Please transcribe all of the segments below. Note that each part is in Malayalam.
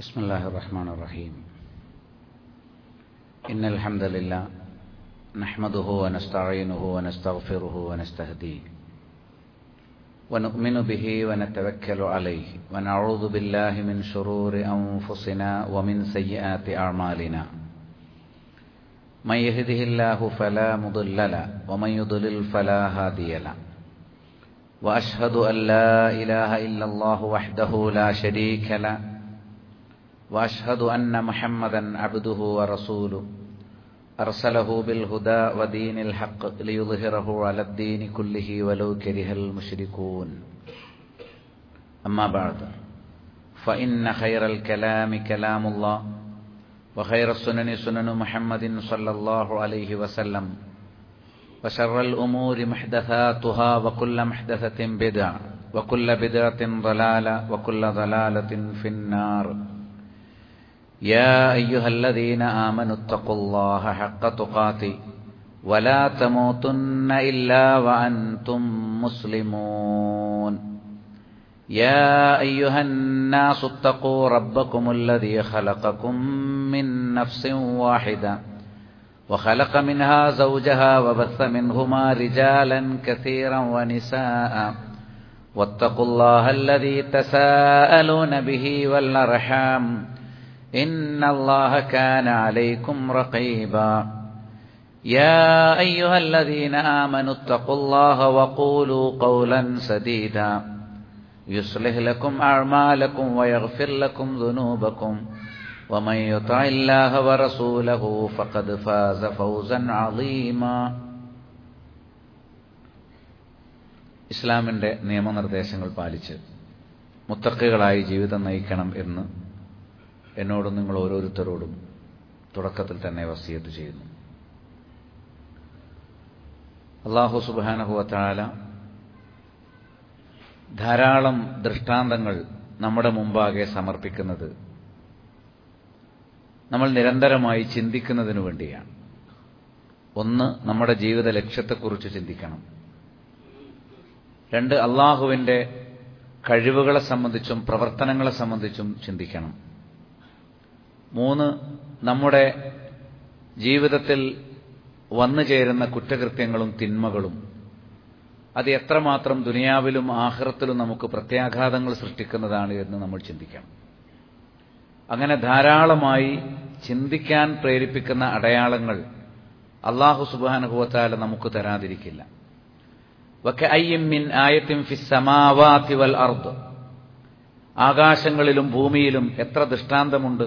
بسم الله الرحمن الرحيم إن الحمد لله نحمده ونستعينه ونستغفره ونستهديه ونؤمن به ونتوكل عليه ونعوذ بالله من شرور أنفسنا ومن سيئات أعمالنا من يهده الله فلا مضل له ومن يضلل فلا هادي له وأشهد أن لا إله إلا الله وحده لا شريك له وأشهد أن محمدا عبده ورسوله أرسله بالهدى ودين الحق ليظهره على الدين كله ولو كره المشركون أما بعد فإن خير الكلام كلام الله وخير السنن سنن محمد صلى الله عليه وسلم وشر الأمور محدثاتها وكل محدثة بدع وكل بدعة ضلالة وكل ضلالة في النار يا أيها الذين آمنوا اتقوا الله حق تقاته ولا تموتن إلا وأنتم مسلمون يا أيها الناس اتقوا ربكم الذي خلقكم من نفس واحدة وخلق منها زوجها وبث منهما رجالا كثيرا ونساء واتقوا الله الذي تساءلون به والأرحام إن الله كان عليكم رقيبا يا أيها الذين آمنوا اتقوا الله وقولوا قولا سديدا يصلح لكم أعمالكم ويغفر لكم ذنوبكم ومن يطع الله ورسوله فقد فاز فوزا عظيما ഇസ്ലാമിന്റെ നിയമനിർദ്ദേശങ്ങൾ പാലിച്ച് മുത്തക്കികളായി ജീവിതം നയിക്കണം എന്ന് എന്നോടും നിങ്ങൾ ഓരോരുത്തരോടും തുടക്കത്തിൽ തന്നെ വസിയത്ത് ചെയ്യുന്നു അള്ളാഹു സുബാനഹുവത്താല ധാരാളം ദൃഷ്ടാന്തങ്ങൾ നമ്മുടെ മുമ്പാകെ സമർപ്പിക്കുന്നത് നമ്മൾ നിരന്തരമായി ചിന്തിക്കുന്നതിനു വേണ്ടിയാണ് ഒന്ന് നമ്മുടെ ജീവിത ലക്ഷ്യത്തെക്കുറിച്ച് ചിന്തിക്കണം രണ്ട് അള്ളാഹുവിന്റെ കഴിവുകളെ സംബന്ധിച്ചും പ്രവർത്തനങ്ങളെ സംബന്ധിച്ചും ചിന്തിക്കണം മൂന്ന് നമ്മുടെ ജീവിതത്തിൽ വന്നു ചേരുന്ന കുറ്റകൃത്യങ്ങളും തിന്മകളും അത് എത്രമാത്രം ദുനിയാവിലും ആഹ്റത്തിലും നമുക്ക് പ്രത്യാഘാതങ്ങൾ സൃഷ്ടിക്കുന്നതാണ് എന്ന് നമ്മൾ ചിന്തിക്കണം അങ്ങനെ ധാരാളമായി ചിന്തിക്കാൻ പ്രേരിപ്പിക്കുന്ന അടയാളങ്ങൾ അള്ളാഹു സുബാനുഭവത്താല നമുക്ക് തരാതിരിക്കില്ല ആകാശങ്ങളിലും ഭൂമിയിലും എത്ര ദൃഷ്ടാന്തമുണ്ട്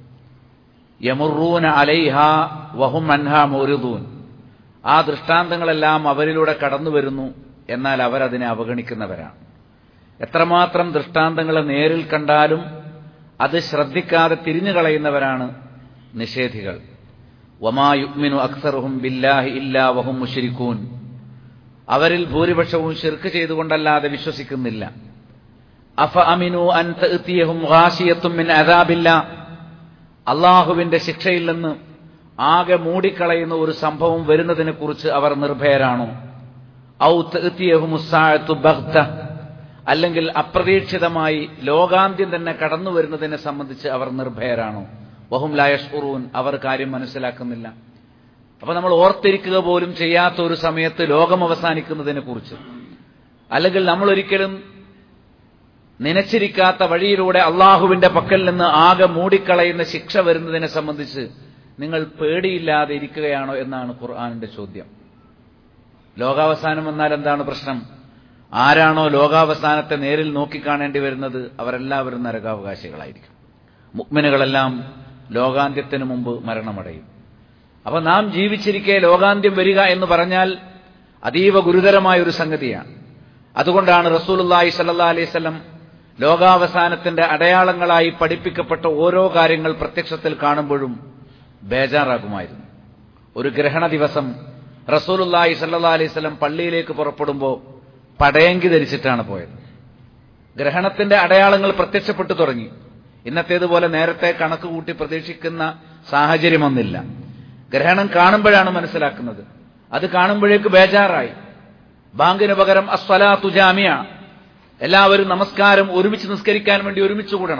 യമുറൂന അലൈഹ വഹും അൻഹ മോരുദൂൻ ആ ദൃഷ്ടാന്തങ്ങളെല്ലാം അവരിലൂടെ കടന്നു വരുന്നു എന്നാൽ അവരതിനെ അവഗണിക്കുന്നവരാണ് എത്രമാത്രം ദൃഷ്ടാന്തങ്ങളെ നേരിൽ കണ്ടാലും അത് ശ്രദ്ധിക്കാതെ തിരിഞ്ഞു കളയുന്നവരാണ് നിഷേധികൾ വമാ യുഗ്മിനു അക്സറുഹും ബില്ലാഹി ഇല്ലാ വഹും മുഷിരിക്കൂൻ അവരിൽ ഭൂരിപക്ഷവും ശിർക്ക് ചെയ്തുകൊണ്ടല്ലാതെ വിശ്വസിക്കുന്നില്ല അഫ അമിനു അൻ തഅ്തിയഹും ഗാശിയത്തും മിൻ അദാബില്ല അള്ളാഹുവിന്റെ ശിക്ഷയിൽ നിന്ന് ആകെ മൂടിക്കളയുന്ന ഒരു സംഭവം വരുന്നതിനെക്കുറിച്ച് അവർ നിർഭയരാണോ ഔ തഅ്തിയഹുമുസ്സാഅത്തു ബഗ്ത അല്ലെങ്കിൽ അപ്രതീക്ഷിതമായി ലോകാന്ത്യം തന്നെ കടന്നു വരുന്നതിനെ സംബന്ധിച്ച് അവർ നിർഭയരാണോ വഹും ലായഷ്റൂൻ അവർ കാര്യം മനസ്സിലാക്കുന്നില്ല അപ്പൊ നമ്മൾ ഓർത്തിരിക്കുക പോലും ചെയ്യാത്ത ഒരു സമയത്ത് ലോകം അവസാനിക്കുന്നതിനെ കുറിച്ച് അല്ലെങ്കിൽ നമ്മൾ ഒരിക്കലും നനച്ചിരിക്കാത്ത വഴിയിലൂടെ അള്ളാഹുവിന്റെ പക്കൽ നിന്ന് ആകെ മൂടിക്കളയുന്ന ശിക്ഷ വരുന്നതിനെ സംബന്ധിച്ച് നിങ്ങൾ പേടിയില്ലാതെ ഇരിക്കുകയാണോ എന്നാണ് ഖുർആാനിന്റെ ചോദ്യം ലോകാവസാനം എന്നാൽ എന്താണ് പ്രശ്നം ആരാണോ ലോകാവസാനത്തെ നേരിൽ നോക്കിക്കാണേണ്ടി വരുന്നത് അവരെല്ലാവരും നരകാവകാശികളായിരിക്കും മുക്മിനുകളെല്ലാം ലോകാന്ത്യത്തിന് മുമ്പ് മരണമടയും അപ്പൊ നാം ജീവിച്ചിരിക്കെ ലോകാന്ത്യം വരിക എന്ന് പറഞ്ഞാൽ അതീവ ഗുരുതരമായ ഒരു സംഗതിയാണ് അതുകൊണ്ടാണ് റസൂലുല്ലാഹി സല്ലാ അലൈവല്ലം ലോകാവസാനത്തിന്റെ അടയാളങ്ങളായി പഠിപ്പിക്കപ്പെട്ട ഓരോ കാര്യങ്ങൾ പ്രത്യക്ഷത്തിൽ കാണുമ്പോഴും ബേജാറാകുമായിരുന്നു ഒരു ഗ്രഹണ ദിവസം റസൂലുല്ലാഹി സല്ലാ അലൈവല്ലം പള്ളിയിലേക്ക് പുറപ്പെടുമ്പോൾ പടയങ്കി ധരിച്ചിട്ടാണ് പോയത് ഗ്രഹണത്തിന്റെ അടയാളങ്ങൾ പ്രത്യക്ഷപ്പെട്ടു തുടങ്ങി ഇന്നത്തേതുപോലെ നേരത്തെ കണക്ക് കൂട്ടി പ്രതീക്ഷിക്കുന്ന സാഹചര്യമൊന്നില്ല ഗ്രഹണം കാണുമ്പോഴാണ് മനസ്സിലാക്കുന്നത് അത് കാണുമ്പോഴേക്ക് ബേജാറായി ബാങ്കിന് പകരം അസ്വലാത്തു ജാമിയ എല്ലാവരും നമസ്കാരം ഒരുമിച്ച് നിസ്കരിക്കാൻ വേണ്ടി ഒരുമിച്ച് കൂടണം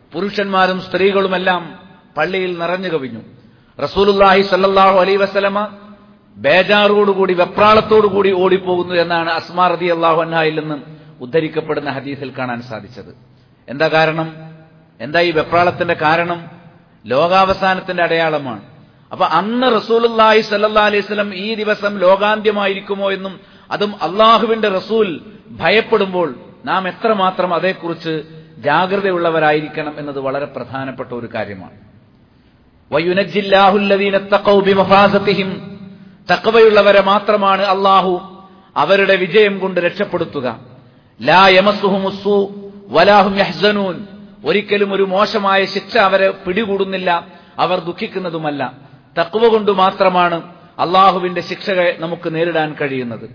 പുരുഷന്മാരും സ്ത്രീകളുമെല്ലാം പള്ളിയിൽ നിറഞ്ഞു കവിഞ്ഞു റസൂലുല്ലാഹി സല്ലാഹു അലൈ വസ്ലമ ബേജാറോടുകൂടി വെപ്രാളത്തോടുകൂടി ഓടിപ്പോകുന്നു എന്നാണ് അസ്മാ റതി അള്ളാഹു അന്നായിൽ നിന്ന് ഉദ്ധരിക്കപ്പെടുന്ന ഹദീസിൽ കാണാൻ സാധിച്ചത് എന്താ കാരണം എന്താ ഈ വെപ്രാളത്തിന്റെ കാരണം ലോകാവസാനത്തിന്റെ അടയാളമാണ് അപ്പൊ അന്ന് റസൂലുല്ലാഹി സല്ലാ അലൈഹി സ്വലം ഈ ദിവസം ലോകാന്ത്യമായിരിക്കുമോ എന്നും അതും അള്ളാഹുവിന്റെ റസൂൽ ഭയപ്പെടുമ്പോൾ നാം എത്രമാത്രം അതേക്കുറിച്ച് ജാഗ്രതയുള്ളവരായിരിക്കണം എന്നത് വളരെ പ്രധാനപ്പെട്ട ഒരു കാര്യമാണ് തക്കവയുള്ളവരെ മാത്രമാണ് അള്ളാഹു അവരുടെ വിജയം കൊണ്ട് രക്ഷപ്പെടുത്തുക ലാ യമസുഹുമുസു വലാഹും യഹ്സനൂൻ ഒരിക്കലും ഒരു മോശമായ ശിക്ഷ അവരെ പിടികൂടുന്നില്ല അവർ ദുഃഖിക്കുന്നതുമല്ല തക്വ കൊണ്ട് മാത്രമാണ് അള്ളാഹുവിന്റെ ശിക്ഷകളെ നമുക്ക് നേരിടാൻ കഴിയുന്നത്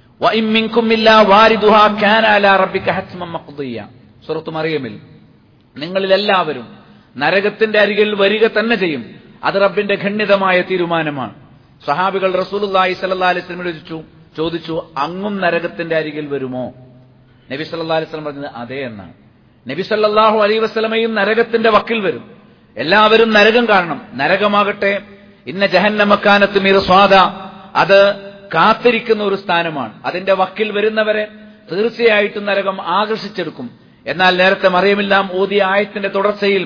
സുറത്തു മറിയമിൽ നിങ്ങളിലെല്ലാവരും നരകത്തിന്റെ അരികിൽ വരിക തന്നെ ചെയ്യും അത് റബ്ബിന്റെ ഖണ്ഡിതമായ തീരുമാനമാണ് സഹാബികൾ റസൂലുല്ലാഹി സല്ലാ അലിസ്ലമിനോട് ചോദിച്ചു ചോദിച്ചു അങ്ങും നരകത്തിന്റെ അരികിൽ വരുമോ നബി സല്ലാ അലിസ്ലം പറഞ്ഞത് അതേ എന്നാണ് നബി സല്ലാഹു അലൈ വസ്ലമയും നരകത്തിന്റെ വക്കിൽ വരും എല്ലാവരും നരകം കാണണം നരകമാകട്ടെ ഇന്ന ജഹന്നമക്കാനത്ത് മീർ സ്വാദ അത് കാത്തിരിക്കുന്ന ഒരു സ്ഥാനമാണ് അതിന്റെ വക്കിൽ വരുന്നവരെ തീർച്ചയായിട്ടും നരകം ആകർഷിച്ചെടുക്കും എന്നാൽ നേരത്തെ മറിയമെല്ലാം ഓതിയ ആയത്തിന്റെ തുടർച്ചയിൽ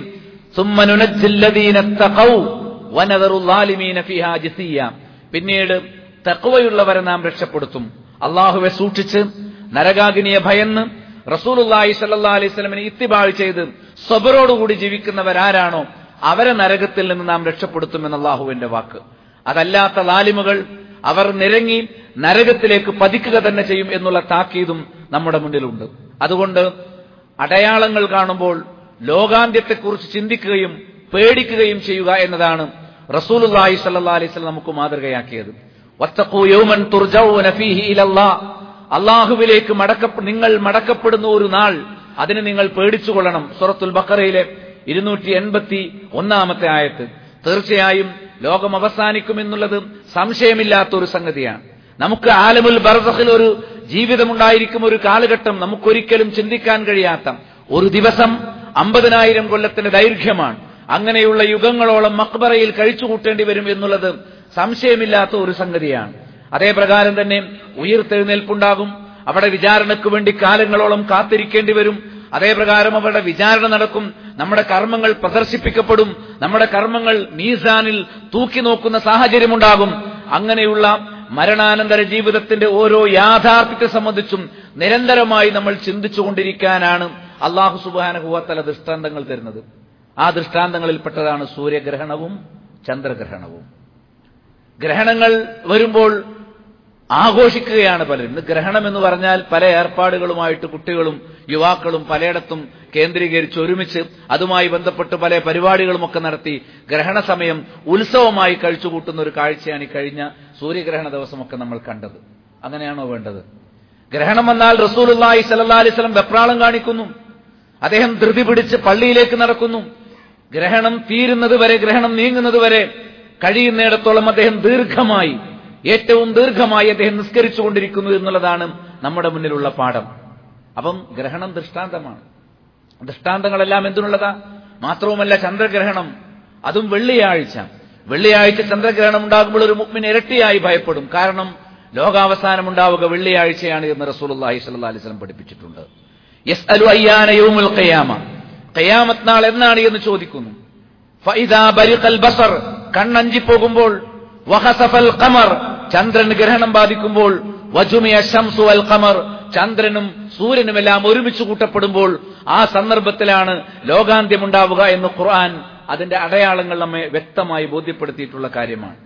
പിന്നീട് തക്കവയുള്ളവരെ നാം രക്ഷപ്പെടുത്തും അള്ളാഹുവെ സൂക്ഷിച്ച് നരകാഗ്നിയെ ഭയന്ന് റസൂലുല്ലാഹി സല്ലാ അലൈഹി സ്വലമിനെ ഇത്തിബാഴ് ചെയ്ത് സ്വബറോടുകൂടി ജീവിക്കുന്നവരാരാണോ അവരെ നരകത്തിൽ നിന്ന് നാം രക്ഷപ്പെടുത്തുമെന്ന് അള്ളാഹുവിന്റെ വാക്ക് അതല്ലാത്ത ലാലിമുകൾ അവർ നിരങ്ങി നരകത്തിലേക്ക് പതിക്കുക തന്നെ ചെയ്യും എന്നുള്ള താക്കീതും നമ്മുടെ മുന്നിലുണ്ട് അതുകൊണ്ട് അടയാളങ്ങൾ കാണുമ്പോൾ ലോകാന്ത്യത്തെക്കുറിച്ച് ചിന്തിക്കുകയും പേടിക്കുകയും ചെയ്യുക എന്നതാണ് റസൂലുല്ലാഹി സല്ലാ അലൈഹി സ്വലം നമുക്ക് മാതൃകയാക്കിയത് അള്ളാഹുവിലേക്ക് മടക്ക നിങ്ങൾ മടക്കപ്പെടുന്ന ഒരു നാൾ അതിന് നിങ്ങൾ പേടിച്ചുകൊള്ളണം സുറത്തുൽ ബക്കറയിലെ ഇരുന്നൂറ്റി എൺപത്തി ഒന്നാമത്തെ ആയത്ത് തീർച്ചയായും ലോകം അവസാനിക്കുമെന്നുള്ളത് സംശയമില്ലാത്ത ഒരു സംഗതിയാണ് നമുക്ക് ആലമുൽ ബർസഖിൽ ഒരു ജീവിതമുണ്ടായിരിക്കും ഒരു കാലഘട്ടം നമുക്കൊരിക്കലും ചിന്തിക്കാൻ കഴിയാത്ത ഒരു ദിവസം അമ്പതിനായിരം കൊല്ലത്തിന്റെ ദൈർഘ്യമാണ് അങ്ങനെയുള്ള യുഗങ്ങളോളം മക്ബറയിൽ കഴിച്ചുകൂട്ടേണ്ടി വരും എന്നുള്ളത് സംശയമില്ലാത്ത ഒരു സംഗതിയാണ് അതേ പ്രകാരം തന്നെ ഉയർത്തെഴുന്നേൽപ്പുണ്ടാകും അവിടെ വിചാരണയ്ക്ക് വേണ്ടി കാലങ്ങളോളം കാത്തിരിക്കേണ്ടി വരും അതേ പ്രകാരം അവരുടെ വിചാരണ നടക്കും നമ്മുടെ കർമ്മങ്ങൾ പ്രദർശിപ്പിക്കപ്പെടും നമ്മുടെ കർമ്മങ്ങൾ മീസാനിൽ തൂക്കി നോക്കുന്ന സാഹചര്യമുണ്ടാകും അങ്ങനെയുള്ള മരണാനന്തര ജീവിതത്തിന്റെ ഓരോ യാഥാർത്ഥ്യത്തെ സംബന്ധിച്ചും നിരന്തരമായി നമ്മൾ ചിന്തിച്ചുകൊണ്ടിരിക്കാനാണ് അള്ളാഹു സുബാനുഭവത്തല ദൃഷ്ടാന്തങ്ങൾ തരുന്നത് ആ ദൃഷ്ടാന്തങ്ങളിൽപ്പെട്ടതാണ് സൂര്യഗ്രഹണവും ചന്ദ്രഗ്രഹണവും ഗ്രഹണങ്ങൾ വരുമ്പോൾ ആഘോഷിക്കുകയാണ് പലരും ഇന്ന് ഗ്രഹണം എന്ന് പറഞ്ഞാൽ പല ഏർപ്പാടുകളുമായിട്ട് കുട്ടികളും യുവാക്കളും പലയിടത്തും കേന്ദ്രീകരിച്ച് ഒരുമിച്ച് അതുമായി ബന്ധപ്പെട്ട് പല പരിപാടികളുമൊക്കെ നടത്തി ഗ്രഹണ സമയം ഉത്സവമായി കഴിച്ചുകൂട്ടുന്ന ഒരു കാഴ്ചയാണ് ഈ കഴിഞ്ഞ സൂര്യഗ്രഹണ ദിവസമൊക്കെ നമ്മൾ കണ്ടത് അങ്ങനെയാണോ വേണ്ടത് ഗ്രഹണം വന്നാൽ റസൂലുല്ലാഹി സല്ലാ അലിസ്ലം വെപ്രാളം കാണിക്കുന്നു അദ്ദേഹം ധൃതി പിടിച്ച് പള്ളിയിലേക്ക് നടക്കുന്നു ഗ്രഹണം തീരുന്നത് വരെ ഗ്രഹണം നീങ്ങുന്നത് വരെ കഴിയുന്നിടത്തോളം അദ്ദേഹം ദീർഘമായി ഏറ്റവും ദീർഘമായി അദ്ദേഹം നിസ്കരിച്ചുകൊണ്ടിരിക്കുന്നു എന്നുള്ളതാണ് നമ്മുടെ മുന്നിലുള്ള പാഠം അപ്പം ഗ്രഹണം ദൃഷ്ടാന്തമാണ് ദൃഷ്ടാന്തങ്ങളെല്ലാം എന്തിനുള്ളതാ മാത്രവുമല്ല ചന്ദ്രഗ്രഹണം അതും വെള്ളിയാഴ്ച വെള്ളിയാഴ്ച ചന്ദ്രഗ്രഹണം ഉണ്ടാകുമ്പോൾ ഒരു മുക്മിന് ഇരട്ടിയായി ഭയപ്പെടും കാരണം ലോകാവസാനം ഉണ്ടാവുക വെള്ളിയാഴ്ചയാണ് എന്ന് റസൂലുള്ളാഹി സ്വല്ലല്ലാഹി അലൈഹി വസല്ലം പഠിപ്പിച്ചിട്ടുണ്ട് യസ്അലു അയ്യാന യൗമുൽ ഖിയാമ ഖിയാമത്ത് നാൾ എന്നാണ് എന്ന് ചോദിക്കുന്നു ഫഇദാ ബരിഖൽ ബസർ കണ്ണഞ്ചി പോകുമ്പോൾ വഹസഫൽ ഖമർ ചന്ദ്രൻ ഗ്രഹണം ബാധിക്കുമ്പോൾ വജുമിയ ഷംസു അൽ ഖമർ ചന്ദ്രനും സൂര്യനുമെല്ലാം ഒരുമിച്ച് കൂട്ടപ്പെടുമ്പോൾ ആ സന്ദർഭത്തിലാണ് ലോകാന്ത്യമുണ്ടാവുക എന്ന് ഖുർആൻ അതിന്റെ അടയാളങ്ങൾ നമ്മെ വ്യക്തമായി ബോധ്യപ്പെടുത്തിയിട്ടുള്ള കാര്യമാണ്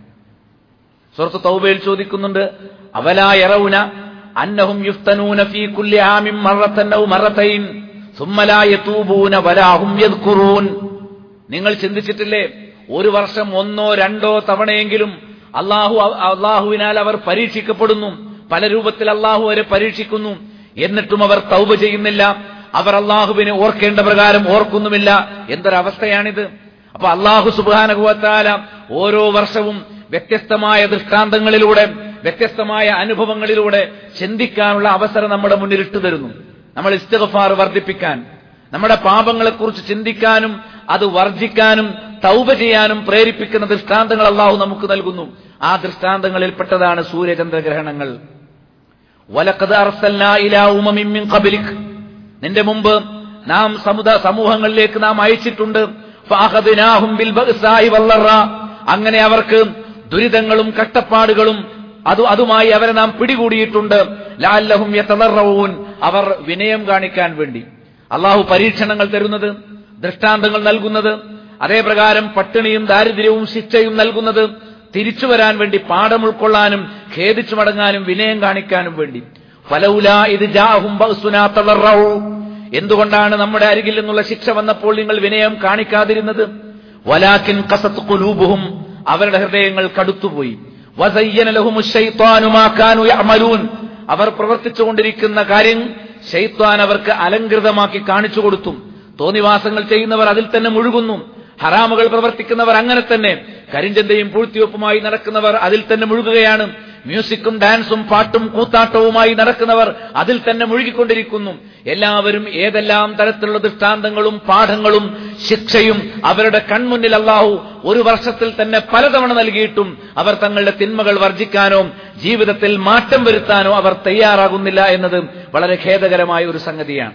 സുഹൃത്ത് തൗബയിൽ ചോദിക്കുന്നുണ്ട് അവലായറൗന അന്നഹും യുഫ്തനൂന ഫീ കുല്ലി ആമിൻ മറത്തൻ ഔ മറത്തൈൻ ثم لا يتوبون ولا هم يذكرون നിങ്ങൾ ചിന്തിച്ചിട്ടില്ലേ ഒരു വർഷം ഒന്നോ രണ്ടോ തവണയെങ്കിലും അള്ളാഹു അള്ളാഹുവിനാൽ അവർ പരീക്ഷിക്കപ്പെടുന്നു പല രൂപത്തിൽ അള്ളാഹു അവരെ പരീക്ഷിക്കുന്നു എന്നിട്ടും അവർ തൗബ ചെയ്യുന്നില്ല അവർ അള്ളാഹുവിനെ ഓർക്കേണ്ട പ്രകാരം ഓർക്കുന്നുമില്ല എന്തൊരവസ്ഥയാണിത് അപ്പൊ അള്ളാഹു സുബാനകുവത്താല ഓരോ വർഷവും വ്യത്യസ്തമായ ദൃഷ്ടാന്തങ്ങളിലൂടെ വ്യത്യസ്തമായ അനുഭവങ്ങളിലൂടെ ചിന്തിക്കാനുള്ള അവസരം നമ്മുടെ മുന്നിൽ ഇട്ടു തരുന്നു നമ്മൾ ഇസ്തഗഫാർ വർദ്ധിപ്പിക്കാൻ നമ്മുടെ പാപങ്ങളെക്കുറിച്ച് ചിന്തിക്കാനും അത് വർജിക്കാനും തൗബ ചെയ്യാനും പ്രേരിപ്പിക്കുന്ന ദൃഷ്ടാന്തങ്ങൾ അള്ളാഹു നമുക്ക് നൽകുന്നു ആ ദൃഷ്ടാന്തങ്ങളിൽപ്പെട്ടതാണ് സൂര്യചന്ദ്രഗ്രഹണങ്ങൾ വലക്കത് അർസൽനാ ഇലാ ഉമമിൻ മിൻ ഖബലിക് നിന്റെ മുമ്പ് നാം സമുദ സമൂഹങ്ങളിലേക്ക് നാം അയച്ചിട്ടുണ്ട് ഫഅഖദ്നാഹും ബിൽ ബഅ്സായി വല്ലറ അങ്ങനെ അവർക്ക് ദുരിതങ്ങളും കഷ്ടപ്പാടുകളും അത് അതുമായി അവരെ നാം പിടികൂടിയിട്ടുണ്ട് ലാല്ലഹും യതദറഊൻ അവർ വിനയം കാണിക്കാൻ വേണ്ടി അള്ളാഹു പരീക്ഷണങ്ങൾ തരുന്നത് ദൃഷ്ടാന്തങ്ങൾ നൽകുന്നത് അതേ പ്രകാരം പട്ടിണിയും ദാരിദ്ര്യവും ശിക്ഷയും നൽകുന്നത് തിരിച്ചു വരാൻ വേണ്ടി പാഠം ഉൾക്കൊള്ളാനും ഖേദിച്ചു മടങ്ങാനും വിനയം കാണിക്കാനും വേണ്ടി ഫലൗല ഇത് ജാഹും ബഅ്സുനാ തദറഊ എന്തുകൊണ്ടാണ് നമ്മുടെ അരികിൽ നിന്നുള്ള ശിക്ഷ വന്നപ്പോൾ നിങ്ങൾ വിനയം കാണിക്കാതിരുന്നത് വലാക്കിൻ കസത്ത് കുലൂബുഹും അവരുടെ ഹൃദയങ്ങൾ കടുത്തുപോയി വസയ്യന ലഹുമു ശൈത്വാനു മാ കാനൂ യഅമലൂൻ അവർ പ്രവർത്തിച്ചുകൊണ്ടിരിക്കുന്ന കാര്യം ശൈത്വാൻ അവർക്ക് അലങ്കൃതമാക്കി കാണിച്ചു കൊടുത്തു തോന്നിവാസങ്ങൾ ചെയ്യുന്നവർ അതിൽ തന്നെ മുഴുകുന്നു ഹറാമുകൾ പ്രവർത്തിക്കുന്നവർ അങ്ങനെ തന്നെ കരിഞ്ചന്തയും പൂഴ്ത്തിവെപ്പുമായി നടക്കുന്നവർ അതിൽ തന്നെ മുഴുകുകയാണ് മ്യൂസിക്കും ഡാൻസും പാട്ടും കൂത്താട്ടവുമായി നടക്കുന്നവർ അതിൽ തന്നെ മുഴുകിക്കൊണ്ടിരിക്കുന്നു എല്ലാവരും ഏതെല്ലാം തരത്തിലുള്ള ദൃഷ്ടാന്തങ്ങളും പാഠങ്ങളും ശിക്ഷയും അവരുടെ കൺമുന്നിൽ അള്ളാഹു ഒരു വർഷത്തിൽ തന്നെ പലതവണ നൽകിയിട്ടും അവർ തങ്ങളുടെ തിന്മകൾ വർജിക്കാനോ ജീവിതത്തിൽ മാറ്റം വരുത്താനോ അവർ തയ്യാറാകുന്നില്ല എന്നത് വളരെ ഖേദകരമായ ഒരു സംഗതിയാണ്